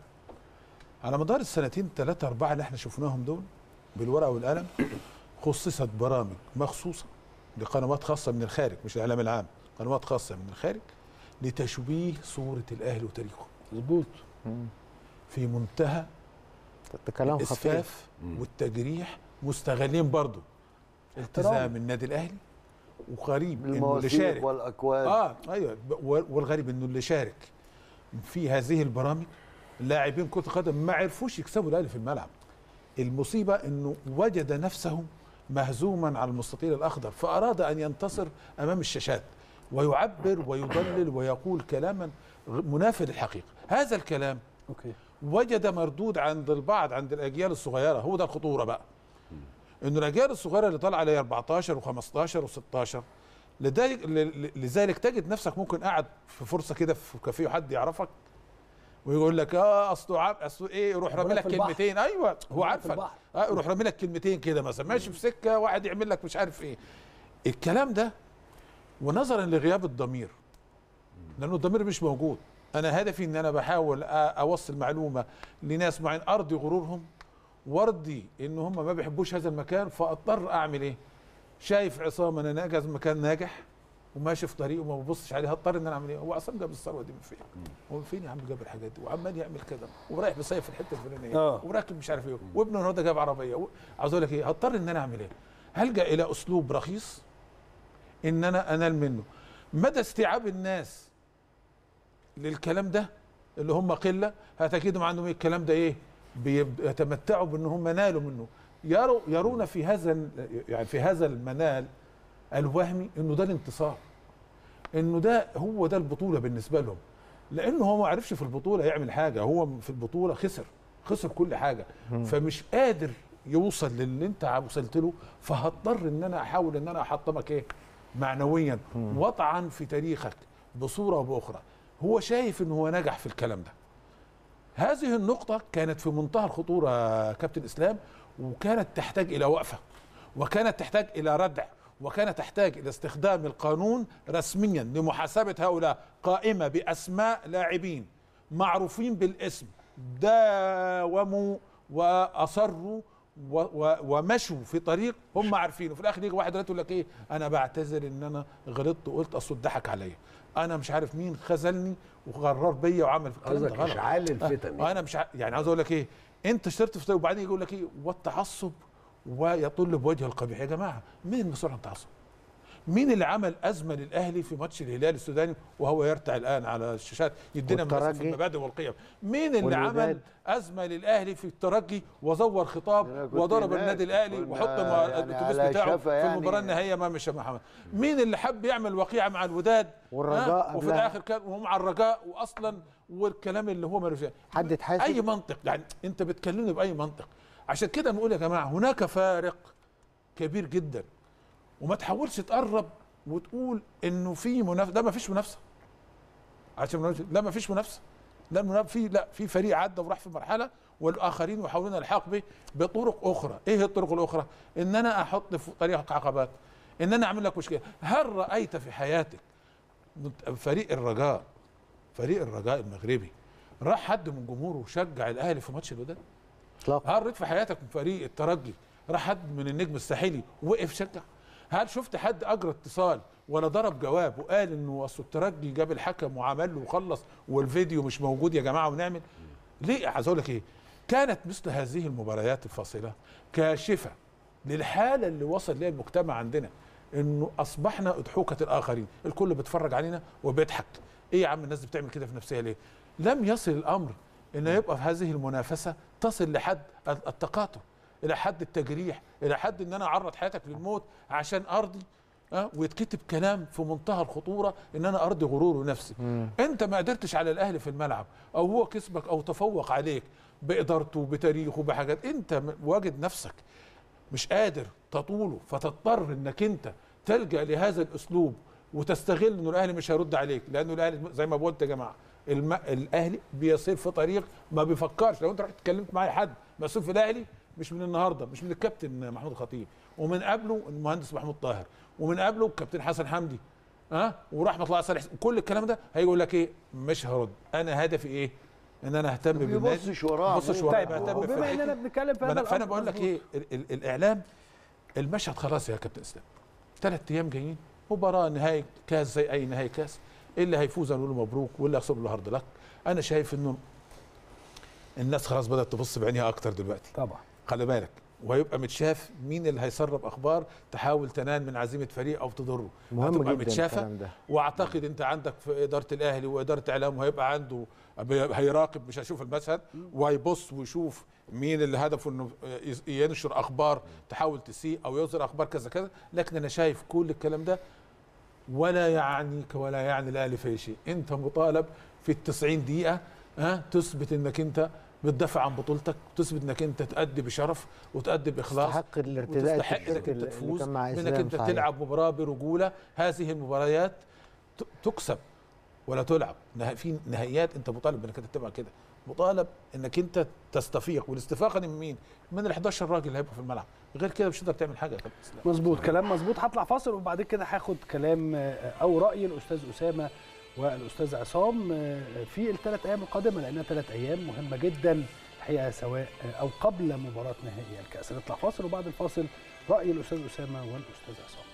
على مدار السنتين ثلاثة أربعة اللي احنا شفناهم دول بالورقة والقلم خصصت برامج مخصوصة لقنوات خاصة من الخارج مش الإعلام العام قنوات خاصة من الخارج لتشويه صورة الأهلي وتاريخه مظبوط في منتهى ده كلام خطير الإسفاف والتجريح مستغلين برضه التزام النادي الأهلي وغريب إنه اللي المواثيق شارك والاكواد اه ايوه ب- و- والغريب انه اللي شارك في هذه البرامج لاعبين كره القدم ما عرفوش يكسبوا الاهلي في الملعب المصيبه انه وجد نفسه مهزوما على المستطيل الاخضر فاراد ان ينتصر امام الشاشات ويعبر ويضلل ويقول كلاما غ- منافي للحقيقه هذا الكلام اوكي وجد مردود عند البعض عند الاجيال الصغيره هو ده الخطوره بقى انه الاجيال الصغيره اللي طالعه على 14 و15 و16 لذلك ل- لذلك تجد نفسك ممكن قاعد في فرصه كده في كافيه وحد يعرفك ويقول لك اه اصله عم اصله ايه يروح رامي لك في البحر. كلمتين ايوه هو في عارفك البحر. اه يروح رامي لك كلمتين كده مثلا ماشي في سكه واحد يعمل لك مش عارف ايه الكلام ده ونظرا لغياب الضمير لانه الضمير مش موجود انا هدفي ان انا بحاول أ- اوصل معلومه لناس معين ارضي غرورهم وارضي ان هم ما بيحبوش هذا المكان فاضطر اعمل ايه شايف عصام انا ناجز مكان ناجح وماشي في طريقه وما ببصش عليه هضطر ان انا اعمل ايه هو عصام جاب الثروه دي من فين هو من فين يا عم جاب الحاجات دي وعمال يعمل كده ورايح بيصيف في الحته الفلانيه آه. وراكب مش عارف ايه وابنه النهارده جاب عربيه و- عاوز اقول لك ايه هضطر ان انا اعمل ايه هلجا الى اسلوب رخيص ان انا انال منه مدى استيعاب الناس للكلام ده اللي هم قله هتجدهم عندهم إيه الكلام ده ايه بيتمتعوا بان هم نالوا منه يروا يرون في هذا ال- يعني في هذا المنال الوهمي انه ده الانتصار انه ده هو ده البطوله بالنسبه لهم لانه هو ما عرفش في البطوله يعمل حاجه هو في البطوله خسر خسر كل حاجه فمش قادر يوصل للي انت وصلت له فهضطر ان انا احاول ان انا احطمك ايه معنويا واطعن في تاريخك بصوره او باخرى هو شايف ان هو نجح في الكلام ده هذه النقطة كانت في منتهى الخطورة يا كابتن إسلام وكانت تحتاج إلى وقفة وكانت تحتاج إلى ردع وكانت تحتاج إلى استخدام القانون رسميا لمحاسبة هؤلاء قائمة بأسماء لاعبين معروفين بالاسم داوموا وأصروا و و ومشوا في طريق هم عارفينه في الاخر يجي واحد دلوقتي يقول لك ايه انا بعتذر ان انا غلطت وقلت اصل اتضحك عليا انا مش عارف مين خذلني وغرر بيا وعمل الكلام ده قصدك غلط اشعال الفتن انا مش ع... يعني عاوز اقول لك ايه انت اشترت في طريق وبعدين يقول لك ايه والتعصب ويطل بوجه القبيح يا جماعه مين المسؤول عن التعصب؟ مين اللي عمل ازمه للاهلي في ماتش الهلال السوداني وهو يرتع الان على الشاشات يدينا من والترجي. في المبادئ والقيم مين اللي والوداد. عمل ازمه للاهلي في الترجي وزور أنا خطاب كنت وضرب هناك. النادي الاهلي كنا وحط يعني الاتوبيس على بتاعه شفا في يعني. المباراه النهائيه امام الشيخ محمد مين اللي حب يعمل وقيعه مع الوداد والرجاء ها؟ وفي قبلها. الاخر كان وهم على الرجاء واصلا والكلام اللي هو ملوش حد اتحاسب؟ اي منطق يعني انت بتكلمني باي منطق عشان كده نقول يا جماعه هناك فارق كبير جدا وما تحاولش تقرب وتقول انه في منافسه ده ما فيش منافسه عشان منافسة. لا ما فيش منافسه لا المنافسة في لا في فريق عدى وراح في مرحله والاخرين يحاولون الحاق به بطرق اخرى ايه الطرق الاخرى ان انا احط في طريقك عقبات ان انا اعمل لك مشكله هل رايت في حياتك مت- فريق الرجاء فريق الرجاء المغربي راح حد من جمهوره وشجع الاهلي في ماتش الوداد اطلاقا هل رأيت في حياتك من فريق الترجي راح حد من النجم الساحلي وقف شجع هل شفت حد اجرى اتصال ولا ضرب جواب وقال انه اصل الترجي جاب الحكم وعمل له وخلص والفيديو مش موجود يا جماعه ونعمل ليه عايز اقول لك ايه كانت مثل هذه المباريات الفاصله كاشفه للحاله اللي وصل ليها المجتمع عندنا انه اصبحنا اضحوكه الاخرين الكل بيتفرج علينا وبيضحك ايه يا عم الناس دي بتعمل كده في نفسها ليه لم يصل الامر ان يبقى في هذه المنافسه تصل لحد التقاطع الى حد التجريح الى حد ان انا اعرض حياتك للموت عشان ارضي أه؟ ويتكتب كلام في منتهى الخطوره ان انا ارضي غرور نفسي انت ما قدرتش على الاهلي في الملعب او هو كسبك او تفوق عليك بادارته بتاريخه بحاجات انت م- واجد نفسك مش قادر تطوله فتضطر انك انت تلجا لهذا الاسلوب وتستغل انه الاهلي مش هيرد عليك لانه الاهلي زي ما قلت يا جماعه الم... الاهلي بيسير في طريق ما بيفكرش لو انت رحت اتكلمت مع أي حد مسؤول في الاهلي مش من النهارده مش من الكابتن محمود الخطيب ومن قبله المهندس محمود طاهر ومن قبله الكابتن حسن حمدي ها أه؟ ورحمه الله صالح كل الكلام ده هيجي يقول لك ايه مش هرد انا هدفي ايه ان انا اهتم ما بالنادي بيبصش وراه ما ببصش عموماً. وراه طيب بهتم وبما بفرقتي. اننا بنتكلم في هذا فانا, فأنا الأمر بقول لك مظبوط. ايه ال ال الاعلام المشهد خلاص يا كابتن اسلام ثلاث ايام جايين مباراه نهائي كاس زي اي نهائي كاس اللي هيفوز هنقول له مبروك واللي هيخسر له هارد لك انا شايف انه الناس خلاص بدات تبص بعينيها اكتر دلوقتي طبعا خلي بالك وهيبقى متشاف مين اللي هيسرب اخبار تحاول تنال من عزيمه فريق او تضره مهم هتبقى جدا متشافه الكلام ده واعتقد انت عندك في اداره الاهلي واداره اعلام وهيبقى عنده بي- هيراقب مش هيشوف المشهد وهيبص ويشوف مين اللي هدفه انه يز- ينشر اخبار تحاول تسيء او يظهر اخبار كذا كذا لكن انا شايف كل الكلام ده ولا يعنيك ولا يعني الاهلي في شيء انت مطالب في ال 90 دقيقه ها تثبت انك انت بتدافع عن بطولتك وتثبت انك انت تأدي بشرف وتأدي باخلاص تستحق الارتداء وتستحق التيشيرت انك انت اللي تفوز كان مع انك إسلام انت صحيح. تلعب مباراه برجوله هذه المباريات ت- تكسب ولا تلعب نه- في نهائيات انت مطالب انك انت تبقى كده مطالب انك انت تستفيق والاستفاقه دي من مين؟ من ال 11 راجل اللي هيبقوا في الملعب غير كده مش هتقدر تعمل حاجه يا كابتن اسلام مظبوط كلام مظبوط هطلع فاصل وبعد كده هاخد كلام آه، او راي الاستاذ اسامه والاستاذ عصام آه، في الثلاث ايام القادمه لانها ثلاث ايام مهمه جدا الحقيقه سواء آه، او قبل مباراه نهائي الكاس نطلع فاصل وبعد الفاصل راي الاستاذ اسامه والاستاذ عصام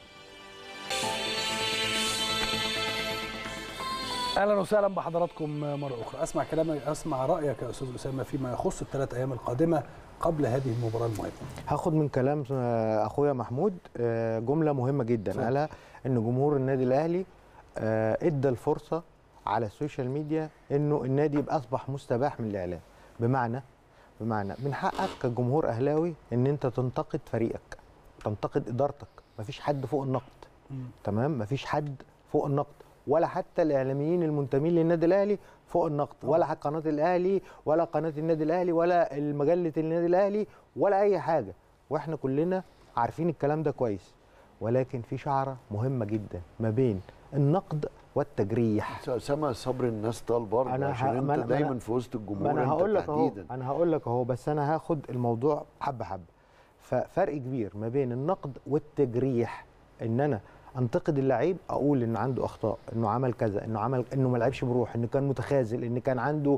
اهلا وسهلا بحضراتكم مره اخرى اسمع كلامك اسمع رايك يا استاذ اسامه فيما يخص الثلاث ايام القادمه قبل هذه المباراه المهمه هاخد من كلام آه، اخويا محمود آه، جمله مهمه جدا اتفضل. قالها ان جمهور النادي الاهلي آه، ادى الفرصه على السوشيال ميديا انه النادي يبقى اصبح مستباح من الاعلام بمعنى بمعنى من حقك كجمهور اهلاوي ان انت تنتقد فريقك تنتقد ادارتك مفيش حد فوق النقد تمام مفيش حد فوق النقد ولا حتى الاعلاميين المنتمين للنادي الاهلي فوق النقد ولا حتى قناه الاهلي ولا قناه النادي الاهلي ولا مجله النادي الاهلي ولا اي حاجه واحنا كلنا عارفين الكلام ده كويس ولكن في شعره مهمه جدا ما بين النقد والتجريح اسامه صبر الناس طال برضه أنا عشان ه- ما انت أنا- ما أنا- دايما في وسط ما الجمهور انا انت هقول لك اهو تحديدا انا هقول لك اهو بس انا هاخد الموضوع حبه حبه ففرق كبير ما بين النقد والتجريح ان انا انتقد اللعيب اقول انه عنده اخطاء انه عمل كذا انه عمل انه ما لعبش بروح انه كان متخاذل ان كان عنده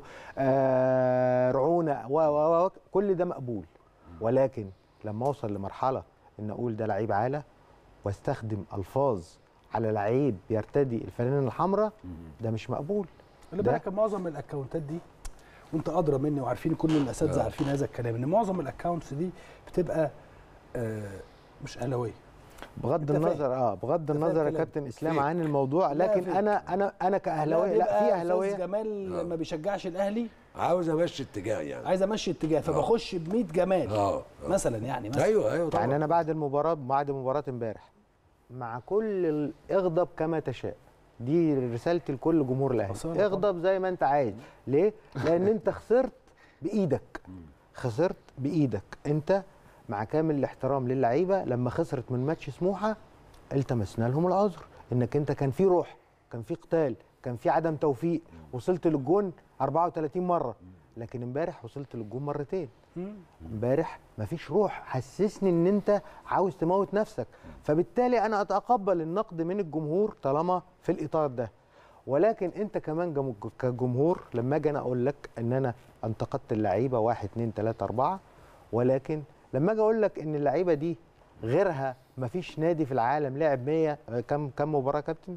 آه رعونه و و و كل ده مقبول ولكن لما اوصل لمرحله ان اقول ده لعيب عاله واستخدم الفاظ على لعيب بيرتدي الفانله الحمراء ده مش مقبول خلي ده- بالك معظم الاكونتات دي وانت ادرى مني وعارفين كل الاساتذه آه. عارفين هذا الكلام ان معظم الاكونتس دي بتبقى آه مش اهلاويه بغض أنت فاهم. النظر اه بغض أنت فاهم النظر يا كلامي. كابتن اسلام فيك. عن الموضوع لا لكن فيك. انا انا انا كاهلاوي لا بيبقى في أستاذ اهلاويه جمال ما بيشجعش الاهلي عاوز امشي اتجاه يعني عايز امشي اتجاه فبخش ب 100 جمال اه آه. مثلا يعني مثلا ايوه ايوه طبعا يعني انا بعد المباراه بعد مباراه امبارح مع كل ال- اغضب كما تشاء دي رسالتي لكل جمهور الاهلي أصالة اغضب زي ما انت عايز ليه لان انت خسرت بايدك خسرت بايدك انت مع كامل الاحترام للعيبه لما خسرت من ماتش سموحه التمسنا لهم العذر انك انت كان في روح كان في قتال كان في عدم توفيق وصلت للجون 34 مره لكن امبارح وصلت للجون مرتين مم. امبارح مفيش روح حسسني ان انت عاوز تموت نفسك فبالتالي انا اتقبل النقد من الجمهور طالما في الاطار ده ولكن انت كمان جم- كجمهور لما اجي انا اقول لك ان انا انتقدت اللعيبه واحد اتنين تلاته اربعه ولكن لما اجي اقول لك ان اللعيبه دي غيرها مفيش نادي في العالم لعب 100 آه، كم كم مباراه يا كابتن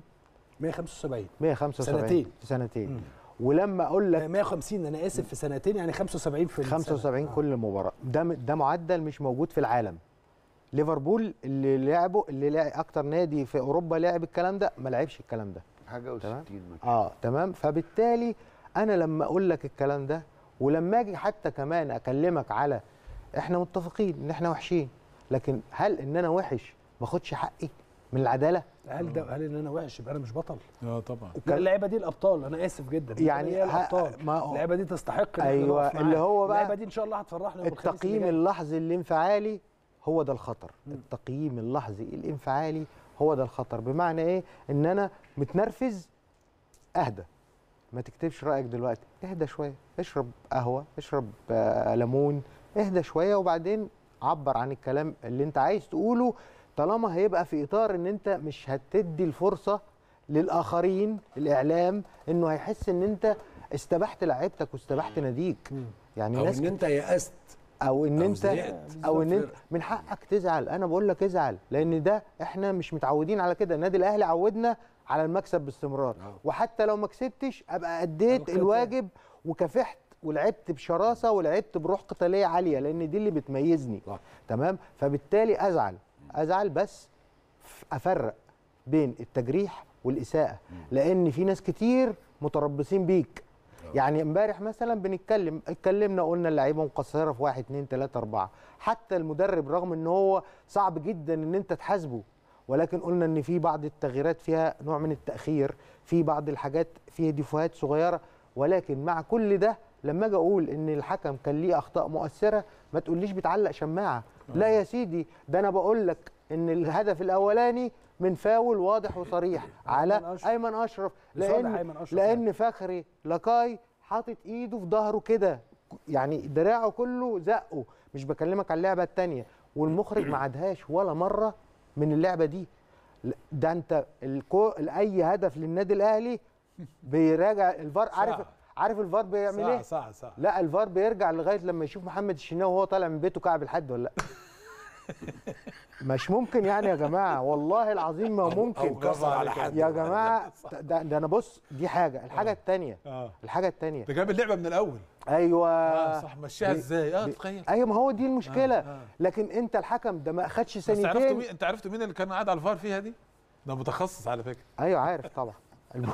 175 175 سنتين. في سنتين مم. ولما اقول لك 150 انا اسف في سنتين يعني 75 في السنة. 75 آه. كل مباراه ده ده معدل مش موجود في العالم ليفربول اللي لعبه اللي لعب اكتر نادي في اوروبا لعب الكلام ده ما لعبش الكلام ده حاجه تمام. و60 ماتش اه تمام فبالتالي انا لما اقول لك الكلام ده ولما اجي حتى كمان اكلمك على احنا متفقين ان احنا وحشين لكن هل ان انا وحش ما اخدش حقي من العداله هل ده هل ان انا وحش يبقى انا مش بطل اه طبعا لا اللعيبه دي الابطال انا اسف جدا يعني هي ه- الابطال ما هو- اللعيبه دي تستحق إن إحنا أيوة، نقف اللي معاها. هو بقى اللعيبه دي ان شاء الله هتفرحنا يوم الخميس اللي التقييم جاي. اللحظي الانفعالي هو ده الخطر التقييم اللحظي الانفعالي هو ده الخطر بمعنى ايه ان انا متنرفز اهدى ما تكتبش رايك دلوقتي اهدى شويه اشرب قهوه اشرب آه، ليمون اهدى شويه وبعدين عبر عن الكلام اللي انت عايز تقوله طالما هيبقى في اطار ان انت مش هتدي الفرصه للاخرين الاعلام انه هيحس ان انت استبحت لعيبتك واستبحت ناديك يعني او ناس ان انت يأست او ان أو انت زهقت. او ان انت بالظبط. من حقك تزعل انا بقول لك ازعل لان ده احنا مش متعودين على كده النادي الاهلي عودنا على المكسب باستمرار آه. وحتى لو ما كسبتش ابقى اديت أو كده. الواجب وكافحت ولعبت بشراسه ولعبت بروح قتاليه عاليه لان دي اللي بتميزني صح. تمام فبالتالي ازعل ازعل بس ف- افرق بين التجريح والاساءه لان في ناس كتير متربصين بيك يعني امبارح مثلا بنتكلم اتكلمنا قلنا اللعيبه مقصره في واحد اتنين تلاته اربعه حتى المدرب رغم ان هو صعب جدا ان انت تحاسبه ولكن قلنا ان في بعض التغييرات فيها نوع من التاخير في بعض الحاجات فيها ديفوهات صغيره ولكن مع كل ده لما اجي اقول ان الحكم كان ليه اخطاء مؤثره ما تقوليش بتعلق شماعه لا يا سيدي ده انا بقول لك ان الهدف الاولاني من فاول واضح وصريح على أشرف. ايمن اشرف لصالح لان أيمن أشرف لان فخري لاكاي حاطط ايده في ظهره كده يعني دراعه كله زقه مش بكلمك على اللعبه الثانيه والمخرج ما عادهاش ولا مره من اللعبه دي لا، ده انت الكو... اي هدف للنادي الاهلي بيراجع الفار عارف ساعة. عارف الفار بيعمل ساعة ايه ساعة ساعة لا الفار بيرجع لغايه لما يشوف محمد الشناوي وهو طالع من بيته كعب الحد ولا لا مش ممكن يعني يا جماعه والله العظيم ما ممكن او كسر على حد يا جماعه ده, ده انا بص دي حاجه الحاجه الثانيه اه الحاجه الثانيه ده جاب اللعبة من الأول ايوه اه صح مشيها بي- ازاي اه بي- تخيل ايوه ما هو دي المشكله آه، آه. لكن انت الحكم ده ما اخدش بس عرفت سنتين مين انت عرفت مين اللي كان قاعد على الفار فيها دي؟ ده متخصص على فكرة ايوه عارف طبعا الم...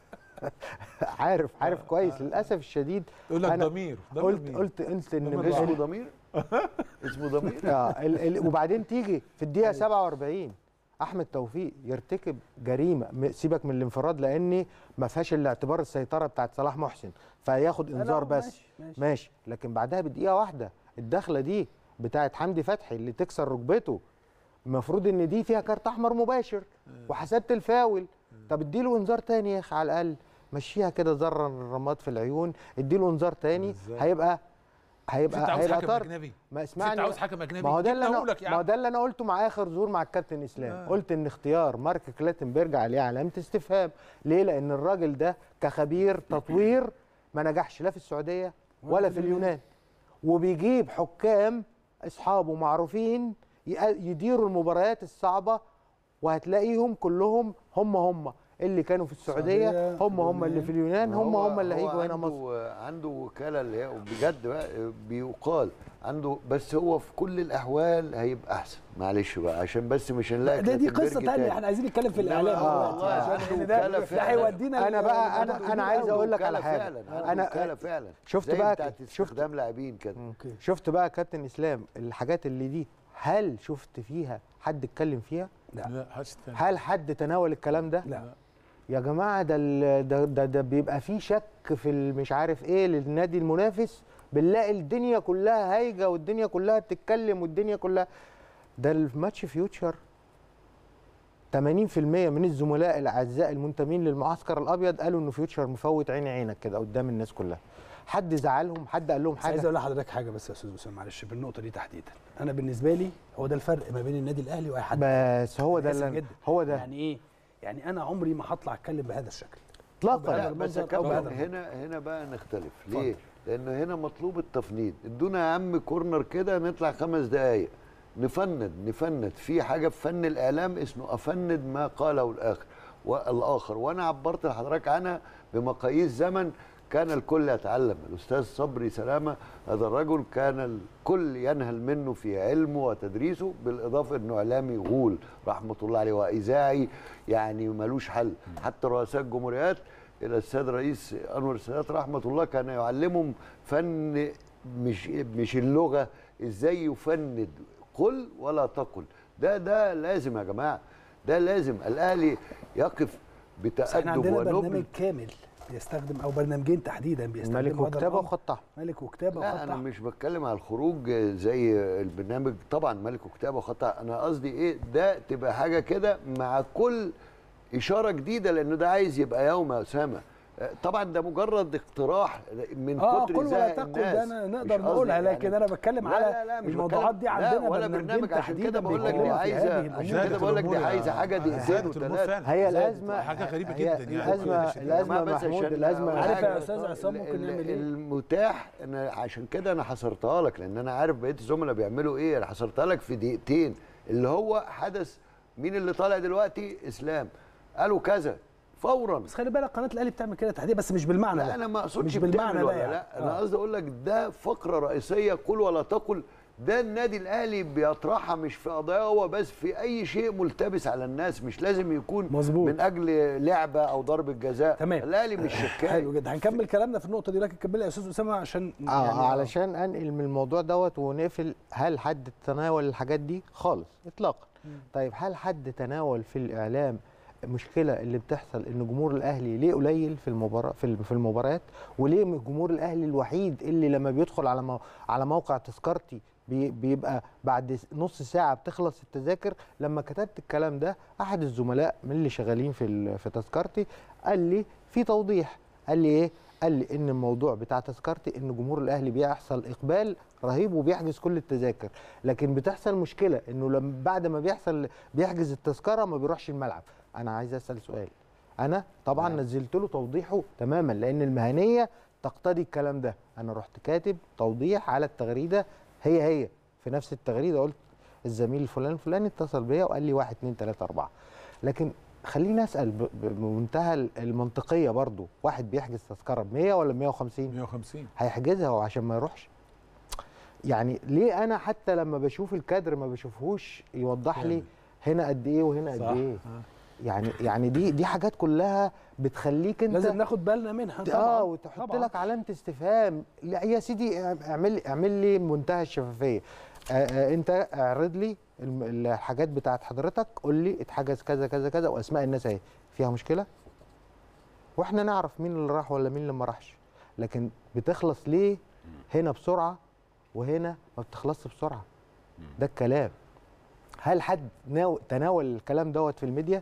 عارف عارف كويس للاسف الشديد يقول لك أنا ضمير ضمير قلت مين؟ قلت قلت ان ضمير اسمه ال- ضمير اسمه ضمير اه ال... ال... وبعدين تيجي في الدقيقه 47 احمد توفيق يرتكب جريمه م- سيبك من الانفراد لان ما فيهاش الا اعتبار السيطره بتاعت صلاح محسن فياخد لا، انذار لا، بس ماشي، ماشي. ماشي لكن بعدها بدقيقه واحده الدخله دي بتاعت حمدي فتحي اللي تكسر ركبته المفروض ان دي فيها كارت احمر مباشر وحسبت الفاول طب اديله انذار تاني يا اخي على الاقل مشيها كده ذره الرماد في العيون اديله انذار تاني إزاي؟ هيبقى مش هيبقى انت عاوز هيبقى حكم طرد أجنبي ما مش انت اسمعني عاوز حكم أجنبي ما هو ده اللي جبنا انا أقولك يا ما هو عم ده اللي انا قلته مع اخر زور مع الكابتن اسلام آه. قلت ان اختيار مارك كلاتنبرج عليه علامه استفهام ليه لان الراجل ده كخبير تطوير ما نجحش لا في السعوديه ولا في اليونان وبيجيب حكام اصحابه معروفين يق- يديروا المباريات الصعبه وهتلاقيهم كلهم هم هم اللي كانوا في السعوديه السعودية، هم هم اللي في اليونان هم هو- هم اللي هو هيجوا هنا عنده مصر عنده وكاله اللي هي بجد بقى بيقال عنده بس هو في كل الاحوال هيبقى احسن معلش بقى عشان بس مش هنلاقي ده دي كلاتنبرج قصه ثانيه تاني. احنا عايزين نتكلم في إنما الاعلام آه، دلوقتي، والله عشان عنده إن ده وكالة ده فعلا. هيودينا أنا ل- بقى- لموضوع أنا- كبير أنا عايز قوي. أقول لك على وكالة حاجة. فعلا أنا- عنده وكاله فعلا شفت زي بقى بتاعت ك- شفت- استخدام لاعبين كده اوكي شفت بقى كابتن اسلام الحاجات اللي دي هل شفت فيها حد اتكلم فيها لا حاجة تانية هل حد تناول الكلام ده لا يا جماعه ده ال- ده ده, ده بيبقى فيه شك في ال- مش عارف ايه للنادي المنافس بنلاقي الدنيا كلها هايجه والدنيا كلها بتتكلم والدنيا كلها ده الماتش فيوتشر 80% من الزملاء الاعزاء المنتمين للمعسكر الابيض قالوا انه فيوتشر مفوت عين عينك كده قدام الناس كلها حد زعلهم حد قال لهم بس عايز حاجه اقول لحضرتك حاجه بس يا استاذ اسامه معلش بالنقطه دي تحديدا انا بالنسبه لي هو ده الفرق ما بين النادي الاهلي واي حد بس هو ده آسف اللي جدا. هو ده يعني ايه يعني انا عمري ما هطلع اتكلم بهذا الشكل اطلاقا هذا لا بس المنظر يا أو كابتن بهذا هنا هنا بقى نختلف ليه؟ لأنه هنا مطلوب التفنيد ادونا يا عم كورنر كده نطلع خمس دقايق نفند نفند في حاجه في فن الاعلام اسمه افند ما قاله الاخر والاخر وانا عبرت لحضرتك عنها بمقاييس زمن كان الكل يتعلم الاستاذ صبري سلامه هذا الرجل كان الكل ينهل منه في علمه وتدريسه بالاضافه انه اعلامي غول رحمه الله عليه واذاعي يعني ملوش حل حتى رؤساء الجمهوريات الى السيد رئيس انور السادات رحمه الله كان يعلمهم فن مش مش اللغه ازاي يفند قل ولا تقل ده ده لازم يا جماعه ده لازم الاهلي يقف بس احنا بتادب عندنا برنامج ونبل كامل بيستخدم او برنامجين تحديدا بيستخدموا ملك هذا وكتابه الأمر. وخط احمر ملك وكتابه لا وخط انا أحمر. مش بتكلم على الخروج زي البرنامج طبعا ملك وكتابه وخط انا قصدي ايه ده تبقى حاجه كده مع كل اشاره جديده لانه ده عايز يبقى يوم يا اسامه طبعا ده مجرد اقتراح من اه كتر قل ولا زهق تقل الناس ده أنا مش نقدر قصدي نقولها يعني- لكن انا بتكلم لا على لا لا مش الموضوعات دي بتكلم- لا عندنا ولا برنامجين برنامج عشان تحديدا كده بقول لك دي بيتكلموا في عايزه هذه عشان الأمور. كده بقول لك دي عايزه حاجه دقيقتين زادت الأمور وثلاثه فعلا. هي زادت. الازمه حاجه غريبه هي جدا يعني الازمه كل شيء. الازمه جماعة بس محمود عشان الازمه أقول عارف حاجة، يا أستاذ عصام ممكن ال- نعمل إيه؟ المتاح انا عشان كده انا حصرتها لك لان انا عارف بقيه الزملاء بيعملوا ايه انا حصرتها لك في دقيقتين اللي هو حدث مين اللي طالع دلوقتي اسلام قالوا كذا فورا بس خلي بالك قناه الاهلي بتعمل كده تحديدا بس مش بالمعنى لا ده انا ما اقصدش مش بتعمل بالمعنى ده ولا يعني. لا انا آه. قصدي اقول لك ده فقره رئيسيه قل ولا تقل ده النادي الاهلي بيطرحها مش في قضايا هو بس في اي شيء ملتبس على الناس مش لازم يكون مظبوط. من اجل لعبه او ضربه جزاء تمام. الاهلي مش شكاك حلو جدا هنكمل كلامنا في النقطه دي لكن كمل يا استاذ اسامه عشان اه يعني علشان انقل من الموضوع دوت ونقفل هل حد تناول الحاجات دي خالص اطلاقا طيب هل حد تناول في الاعلام المشكله اللي بتحصل ان جمهور الاهلي ليه قليل في المباراه في الم- في المباريات وليه جمهور الاهلي الوحيد اللي لما بيدخل على مو على موقع تذكرتي بي- بيبقى بعد س- نص ساعه بتخلص التذاكر لما كتبت الكلام ده احد الزملاء من اللي شغالين في ال- في تذكرتي قال لي في توضيح قال لي ايه قال لي ان الموضوع بتاع تذكرتي ان جمهور الاهلي بيحصل اقبال رهيب وبيحجز كل التذاكر لكن بتحصل مشكله انه لما بعد ما بيحصل بيحجز التذكره ما بيروحش الملعب انا عايز اسال سؤال انا طبعا نعم. نزلت له توضيحه تماما لان المهنيه تقتضي الكلام ده انا رحت كاتب توضيح على التغريده هي هي في نفس التغريده قلت الزميل الفلاني الفلاني اتصل بيا وقال لي واحد اتنين تلاته اربعه لكن خليني اسال ب- ب- بمنتهى المنطقيه برضو واحد بيحجز تذكره ب 100 ولا 150 150 هيحجزها وعشان ما يروحش يعني ليه انا حتى لما بشوف الكادر ما بشوفهوش يوضح لي كامل. هنا قد ايه وهنا قد صح. ايه يعني يعني دي دي حاجات كلها بتخليك انت لازم ناخد بالنا منها طبعا اه وتحط طبعاً. لك علامه استفهام لا يا سيدي اعمل لي اعمل لي منتهى الشفافيه آه آه انت اعرض لي الم- الحاجات بتاعت حضرتك قول لي اتحجز كذا كذا كذا واسماء الناس اهي فيها مشكله واحنا نعرف مين اللي راح ولا مين اللي ما راحش لكن بتخلص ليه هنا بسرعه وهنا ما بتخلصش بسرعه ده الكلام هل حد ناو- تناول الكلام دوت في الميديا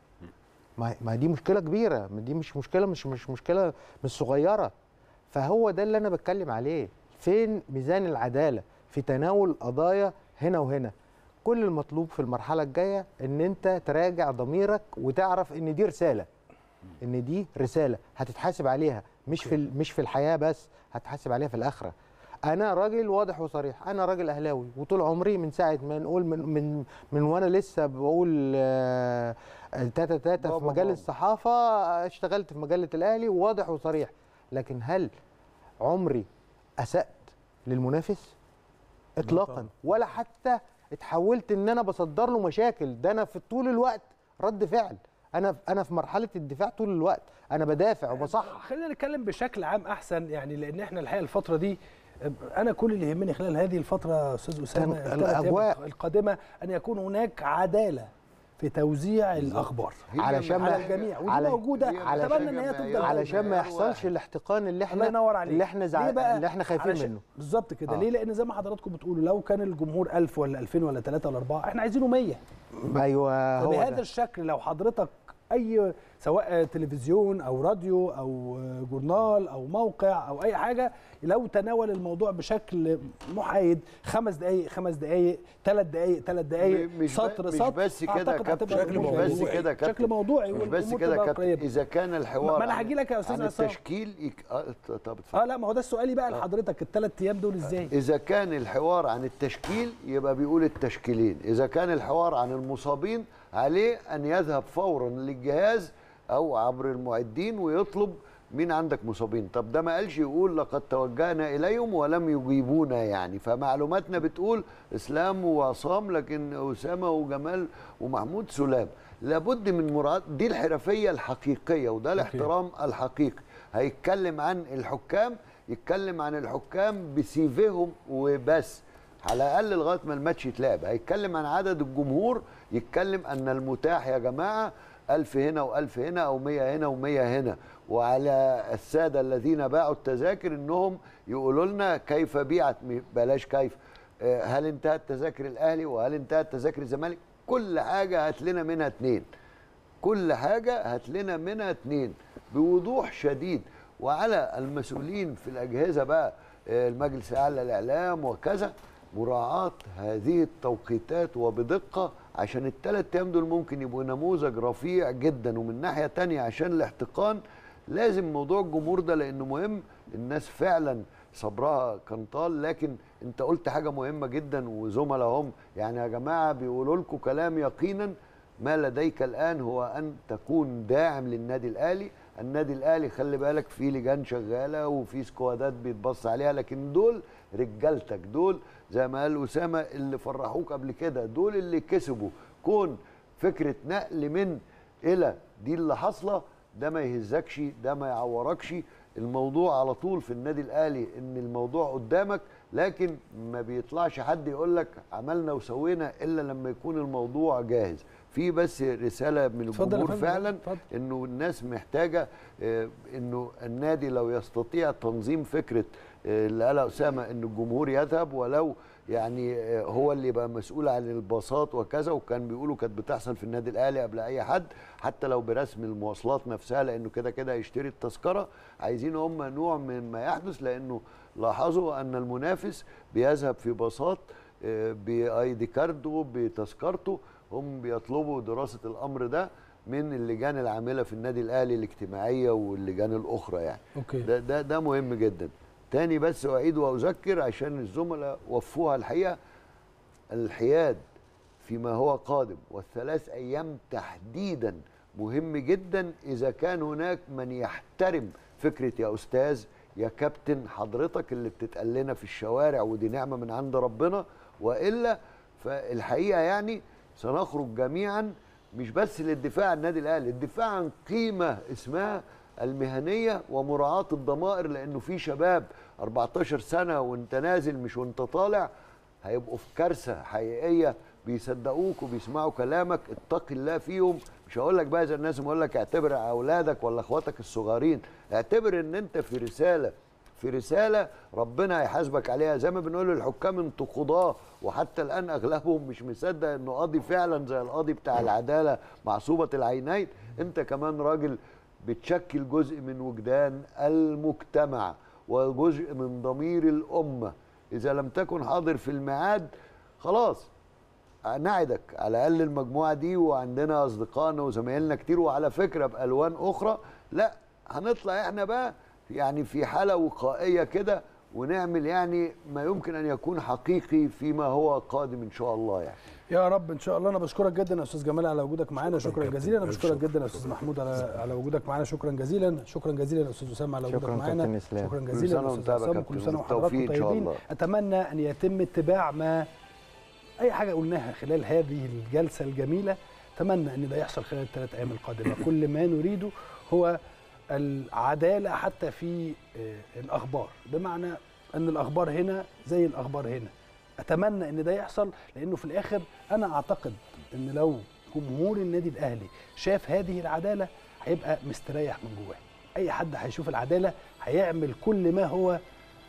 ما ما دي مشكله كبيره ما دي مش مشكله مش مش مشكله مش صغيره فهو ده اللي انا بتكلم عليه فين ميزان العداله في تناول قضايا هنا وهنا كل المطلوب في المرحله الجايه ان انت تراجع ضميرك وتعرف ان دي رساله ان دي رساله هتتحاسب عليها مش في ال- مش في الحياه بس هتحاسب عليها في الاخره انا راجل واضح وصريح انا راجل اهلاوي وطول عمري من ساعه ما نقول من من من وانا لسه بقول آه، تاتا تاتا في بابا مجال بابا. الصحافه اشتغلت في مجله الاهلي وواضح وصريح لكن هل عمري اسات للمنافس اطلاقا طبعاً. ولا حتى اتحولت ان انا بصدر له مشاكل ده انا في طول الوقت رد فعل انا انا في مرحله الدفاع طول الوقت انا بدافع وبصحح خلينا نتكلم بشكل عام احسن يعني لان احنا الحقيقه الفتره دي انا كل اللي يهمني خلال هذه الفتره استاذ اسامه كان الثلاث أيام الأجواء- القادمه ان يكون هناك عداله في توزيع الاخبار هي علشان ما- على الجميع ودي على- موجوده هي اتمنى ان هي محتاجة تفضل معيار- علشان ما معيار يحصلش واحد. الاحتقان اللي الله احنا ينور عليك اللي احنا زع... ليه بقى؟ اللي احنا خايفين علشان- منه بالظبط كده آه. ليه لان زي ما حضراتكم بتقولوا لو كان الجمهور 1000 ولا 2000 ولا 3 ولا 4 احنا عايزينه 100 ايوه هو فبهذا ده الشكل لو حضرتك اي سواء تلفزيون او راديو او جورنال او موقع او اي حاجه لو تناول الموضوع بشكل محايد خمس دقائق خمس دقائق ثلاث دقائق ثلاث دقائق مش ب- سطر مش سطر بس كده يا أعتقد كابتن هتبقى شكل الأمور مش بس موضوعي. كده يا كابتن شكل موضوعي مش بس والأمور كده يا تبقى كابتن قريبة. اذا كان الحوار ما أنا عن- هجي لك يا أستاذ عن عصام. التشكيل يك... آه طب اتفضل. اه لا ما هو ده سؤالي بقى لحضرتك الثلاث ايام دول ازاي إذا كان الحوار عن التشكيل يبقى بيقول التشكيلين، إذا كان الحوار عن المصابين عليه أن يذهب فورا للجهاز أو عبر المعدين ويطلب مين عندك مصابين، طب ده ما قالش يقول لقد توجهنا إليهم ولم يجيبونا يعني، فمعلوماتنا بتقول إسلام وعصام لكن أسامة وجمال ومحمود سلام، لابد من مراعاة دي الحرفية الحقيقية وده الاحترام الحقيقي، هيتكلم عن الحكام يتكلم عن الحكام بسيفهم وبس على الاقل لغايه ما الماتش يتلعب هيتكلم عن عدد الجمهور يتكلم ان المتاح يا جماعه ألف هنا وألف هنا أو مية هنا ومية هنا وعلى السادة الذين باعوا التذاكر إنهم يقولوا لنا كيف بيعت م- بلاش كيف آه، هل انتهت تذاكر الأهلي وهل انتهت تذاكر الزمالك كل حاجة هات لنا منها اتنين كل حاجة هات لنا منها اتنين بوضوح شديد وعلى المسؤولين في الأجهزة بقى آه، المجلس الأعلى للإعلام وكذا مراعاة هذه التوقيتات وبدقة عشان الثلاث أيام دول ممكن يبقوا نموذج رفيع جدا ومن ناحية تانية عشان الاحتقان لازم موضوع الجمهور ده لأنه مهم الناس فعلا صبرها كان طال لكن انت قلت حاجة مهمة جدا وزملاء هم يعني يا جماعة بيقولوا لكم كلام يقينا ما لديك الآن هو أن تكون داعم للنادي الأهلي النادي الأهلي خلي بالك في لجان شغالة وفي سكوادات بيتبص عليها لكن دول رجالتك دول زي ما قال أسامة اللي فرحوك قبل كده دول اللي كسبوا كون فكرة نقل من إلى دي اللي حاصلة ده ما يهزكش ده ما يعوركش الموضوع على طول في النادي الاهلي ان الموضوع قدامك لكن ما بيطلعش حد يقول لك عملنا وسوينا الا لما يكون الموضوع جاهز في بس رساله من اتفضل يا الجمهور فندم، فعلا اتفضل. انه الناس محتاجه آه، انه النادي لو يستطيع تنظيم فكره آه، اللي قالها اسامه ان الجمهور يذهب ولو يعني آه، هو اللي يبقى مسؤول عن الباصات وكذا وكان بيقولوا كانت بتحصل في النادي الاهلي قبل اي حد حتى لو برسم المواصلات نفسها لانه كده كده هيشتري التذكره عايزين هم نوع من ما يحدث لانه لاحظوا ان المنافس بيذهب في باصات آه، باي دي كاردو بتذكرته هم بيطلبوا دراسه الامر ده من اللجان العامله في النادي الاهلي الاجتماعيه واللجان الاخرى يعني اوكي ده ده ده مهم جدا تاني بس اعيد واذكر عشان الزملاء وفوها الحقيقه الحياد فيما هو قادم والثلاث ايام تحديدا مهم جدا اذا كان هناك من يحترم فكره يا استاذ يا كابتن حضرتك اللي بتتقال لنا في الشوارع ودي نعمه من عند ربنا والا فالحقيقه يعني سنخرج جميعا مش بس للدفاع عن النادي الاهلي الدفاع عن قيمه اسمها المهنيه ومراعاه الضمائر لانه في شباب 14 سنه وانت نازل مش وانت طالع هيبقوا في كارثه حقيقيه بيصدقوك وبيسمعوا كلامك اتق الله فيهم مش هقول لك بقى زي الناس بقول لك اعتبر اولادك ولا اخواتك الصغيرين اعتبر ان انت في رساله في رساله ربنا هيحاسبك عليها زي ما بنقول للحكام انتوا قضاه وحتى الان اغلبهم مش مصدق انه قاضي فعلا زي القاضي بتاع العداله معصوبه العينين انت كمان راجل بتشكل جزء من وجدان المجتمع وجزء من ضمير الامه اذا لم تكن حاضر في الميعاد خلاص نعدك على الاقل المجموعه دي وعندنا اصدقائنا وزمايلنا كتير وعلى فكره بالوان اخرى لا هنطلع احنا بقى يعني في حاله وقائيه كده ونعمل يعني ما يمكن ان يكون حقيقي فيما هو قادم ان شاء الله يعني يا رب ان شاء الله انا بشكرك جدا يا استاذ جمال على وجودك معانا شكرا كابتن. جزيلا انا ألف بشكرك شكر. جدا يا استاذ محمود على على وجودك معانا شكرا جزيلا شكرا جزيلا يا استاذ اسامه على وجودك شكراً معانا كابتن إسلام. شكرا كل جزيلا سنة يا وأنت استاذ بقى اسامه كابتن، كل سنه بالتوفيق وحضراتكم إن شاء طيبين الله. اتمنى ان يتم اتباع ما اي حاجه قلناها خلال هذه الجلسه الجميله اتمنى ان ده يحصل خلال الثلاث ايام القادمه كل ما نريده هو العداله حتى في آه، الاخبار بمعنى ان الاخبار هنا زي الاخبار هنا اتمنى ان ده يحصل لانه في الاخر انا اعتقد ان لو جمهور النادي الاهلي شاف هذه العداله هيبقى مستريح من جواه اي حد هيشوف العداله هيعمل كل ما هو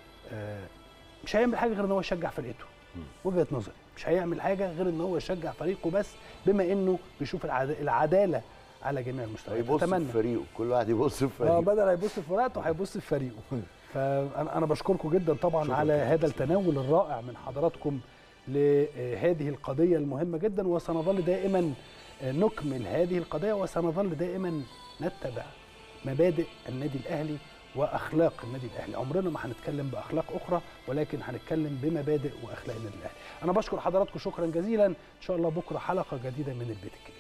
آه، مش هيعمل حاجه غير ان هو يشجع فرقته وجهه نظري مش هيعمل حاجه غير ان هو يشجع فريقه بس بما انه بيشوف العد- العداله على جميع المستويات هيبص في اتمنى فريقه كل واحد يبص في اه فريقه بدل هيبص في ورقته هيبص في فريقه فانا انا بشكركم جدا طبعا شكراً على كابتن هذا إسلام. التناول الرائع من حضراتكم لهذه القضيه المهمه جدا وسنظل دائما نكمل هذه القضيه وسنظل دائما نتبع مبادئ النادي الاهلي واخلاق النادي الاهلي عمرنا ما هنتكلم باخلاق اخرى ولكن هنتكلم بمبادئ واخلاق النادي الاهلي انا بشكر حضراتكم شكرا جزيلا ان شاء الله بكره حلقه جديده من البيت الكبير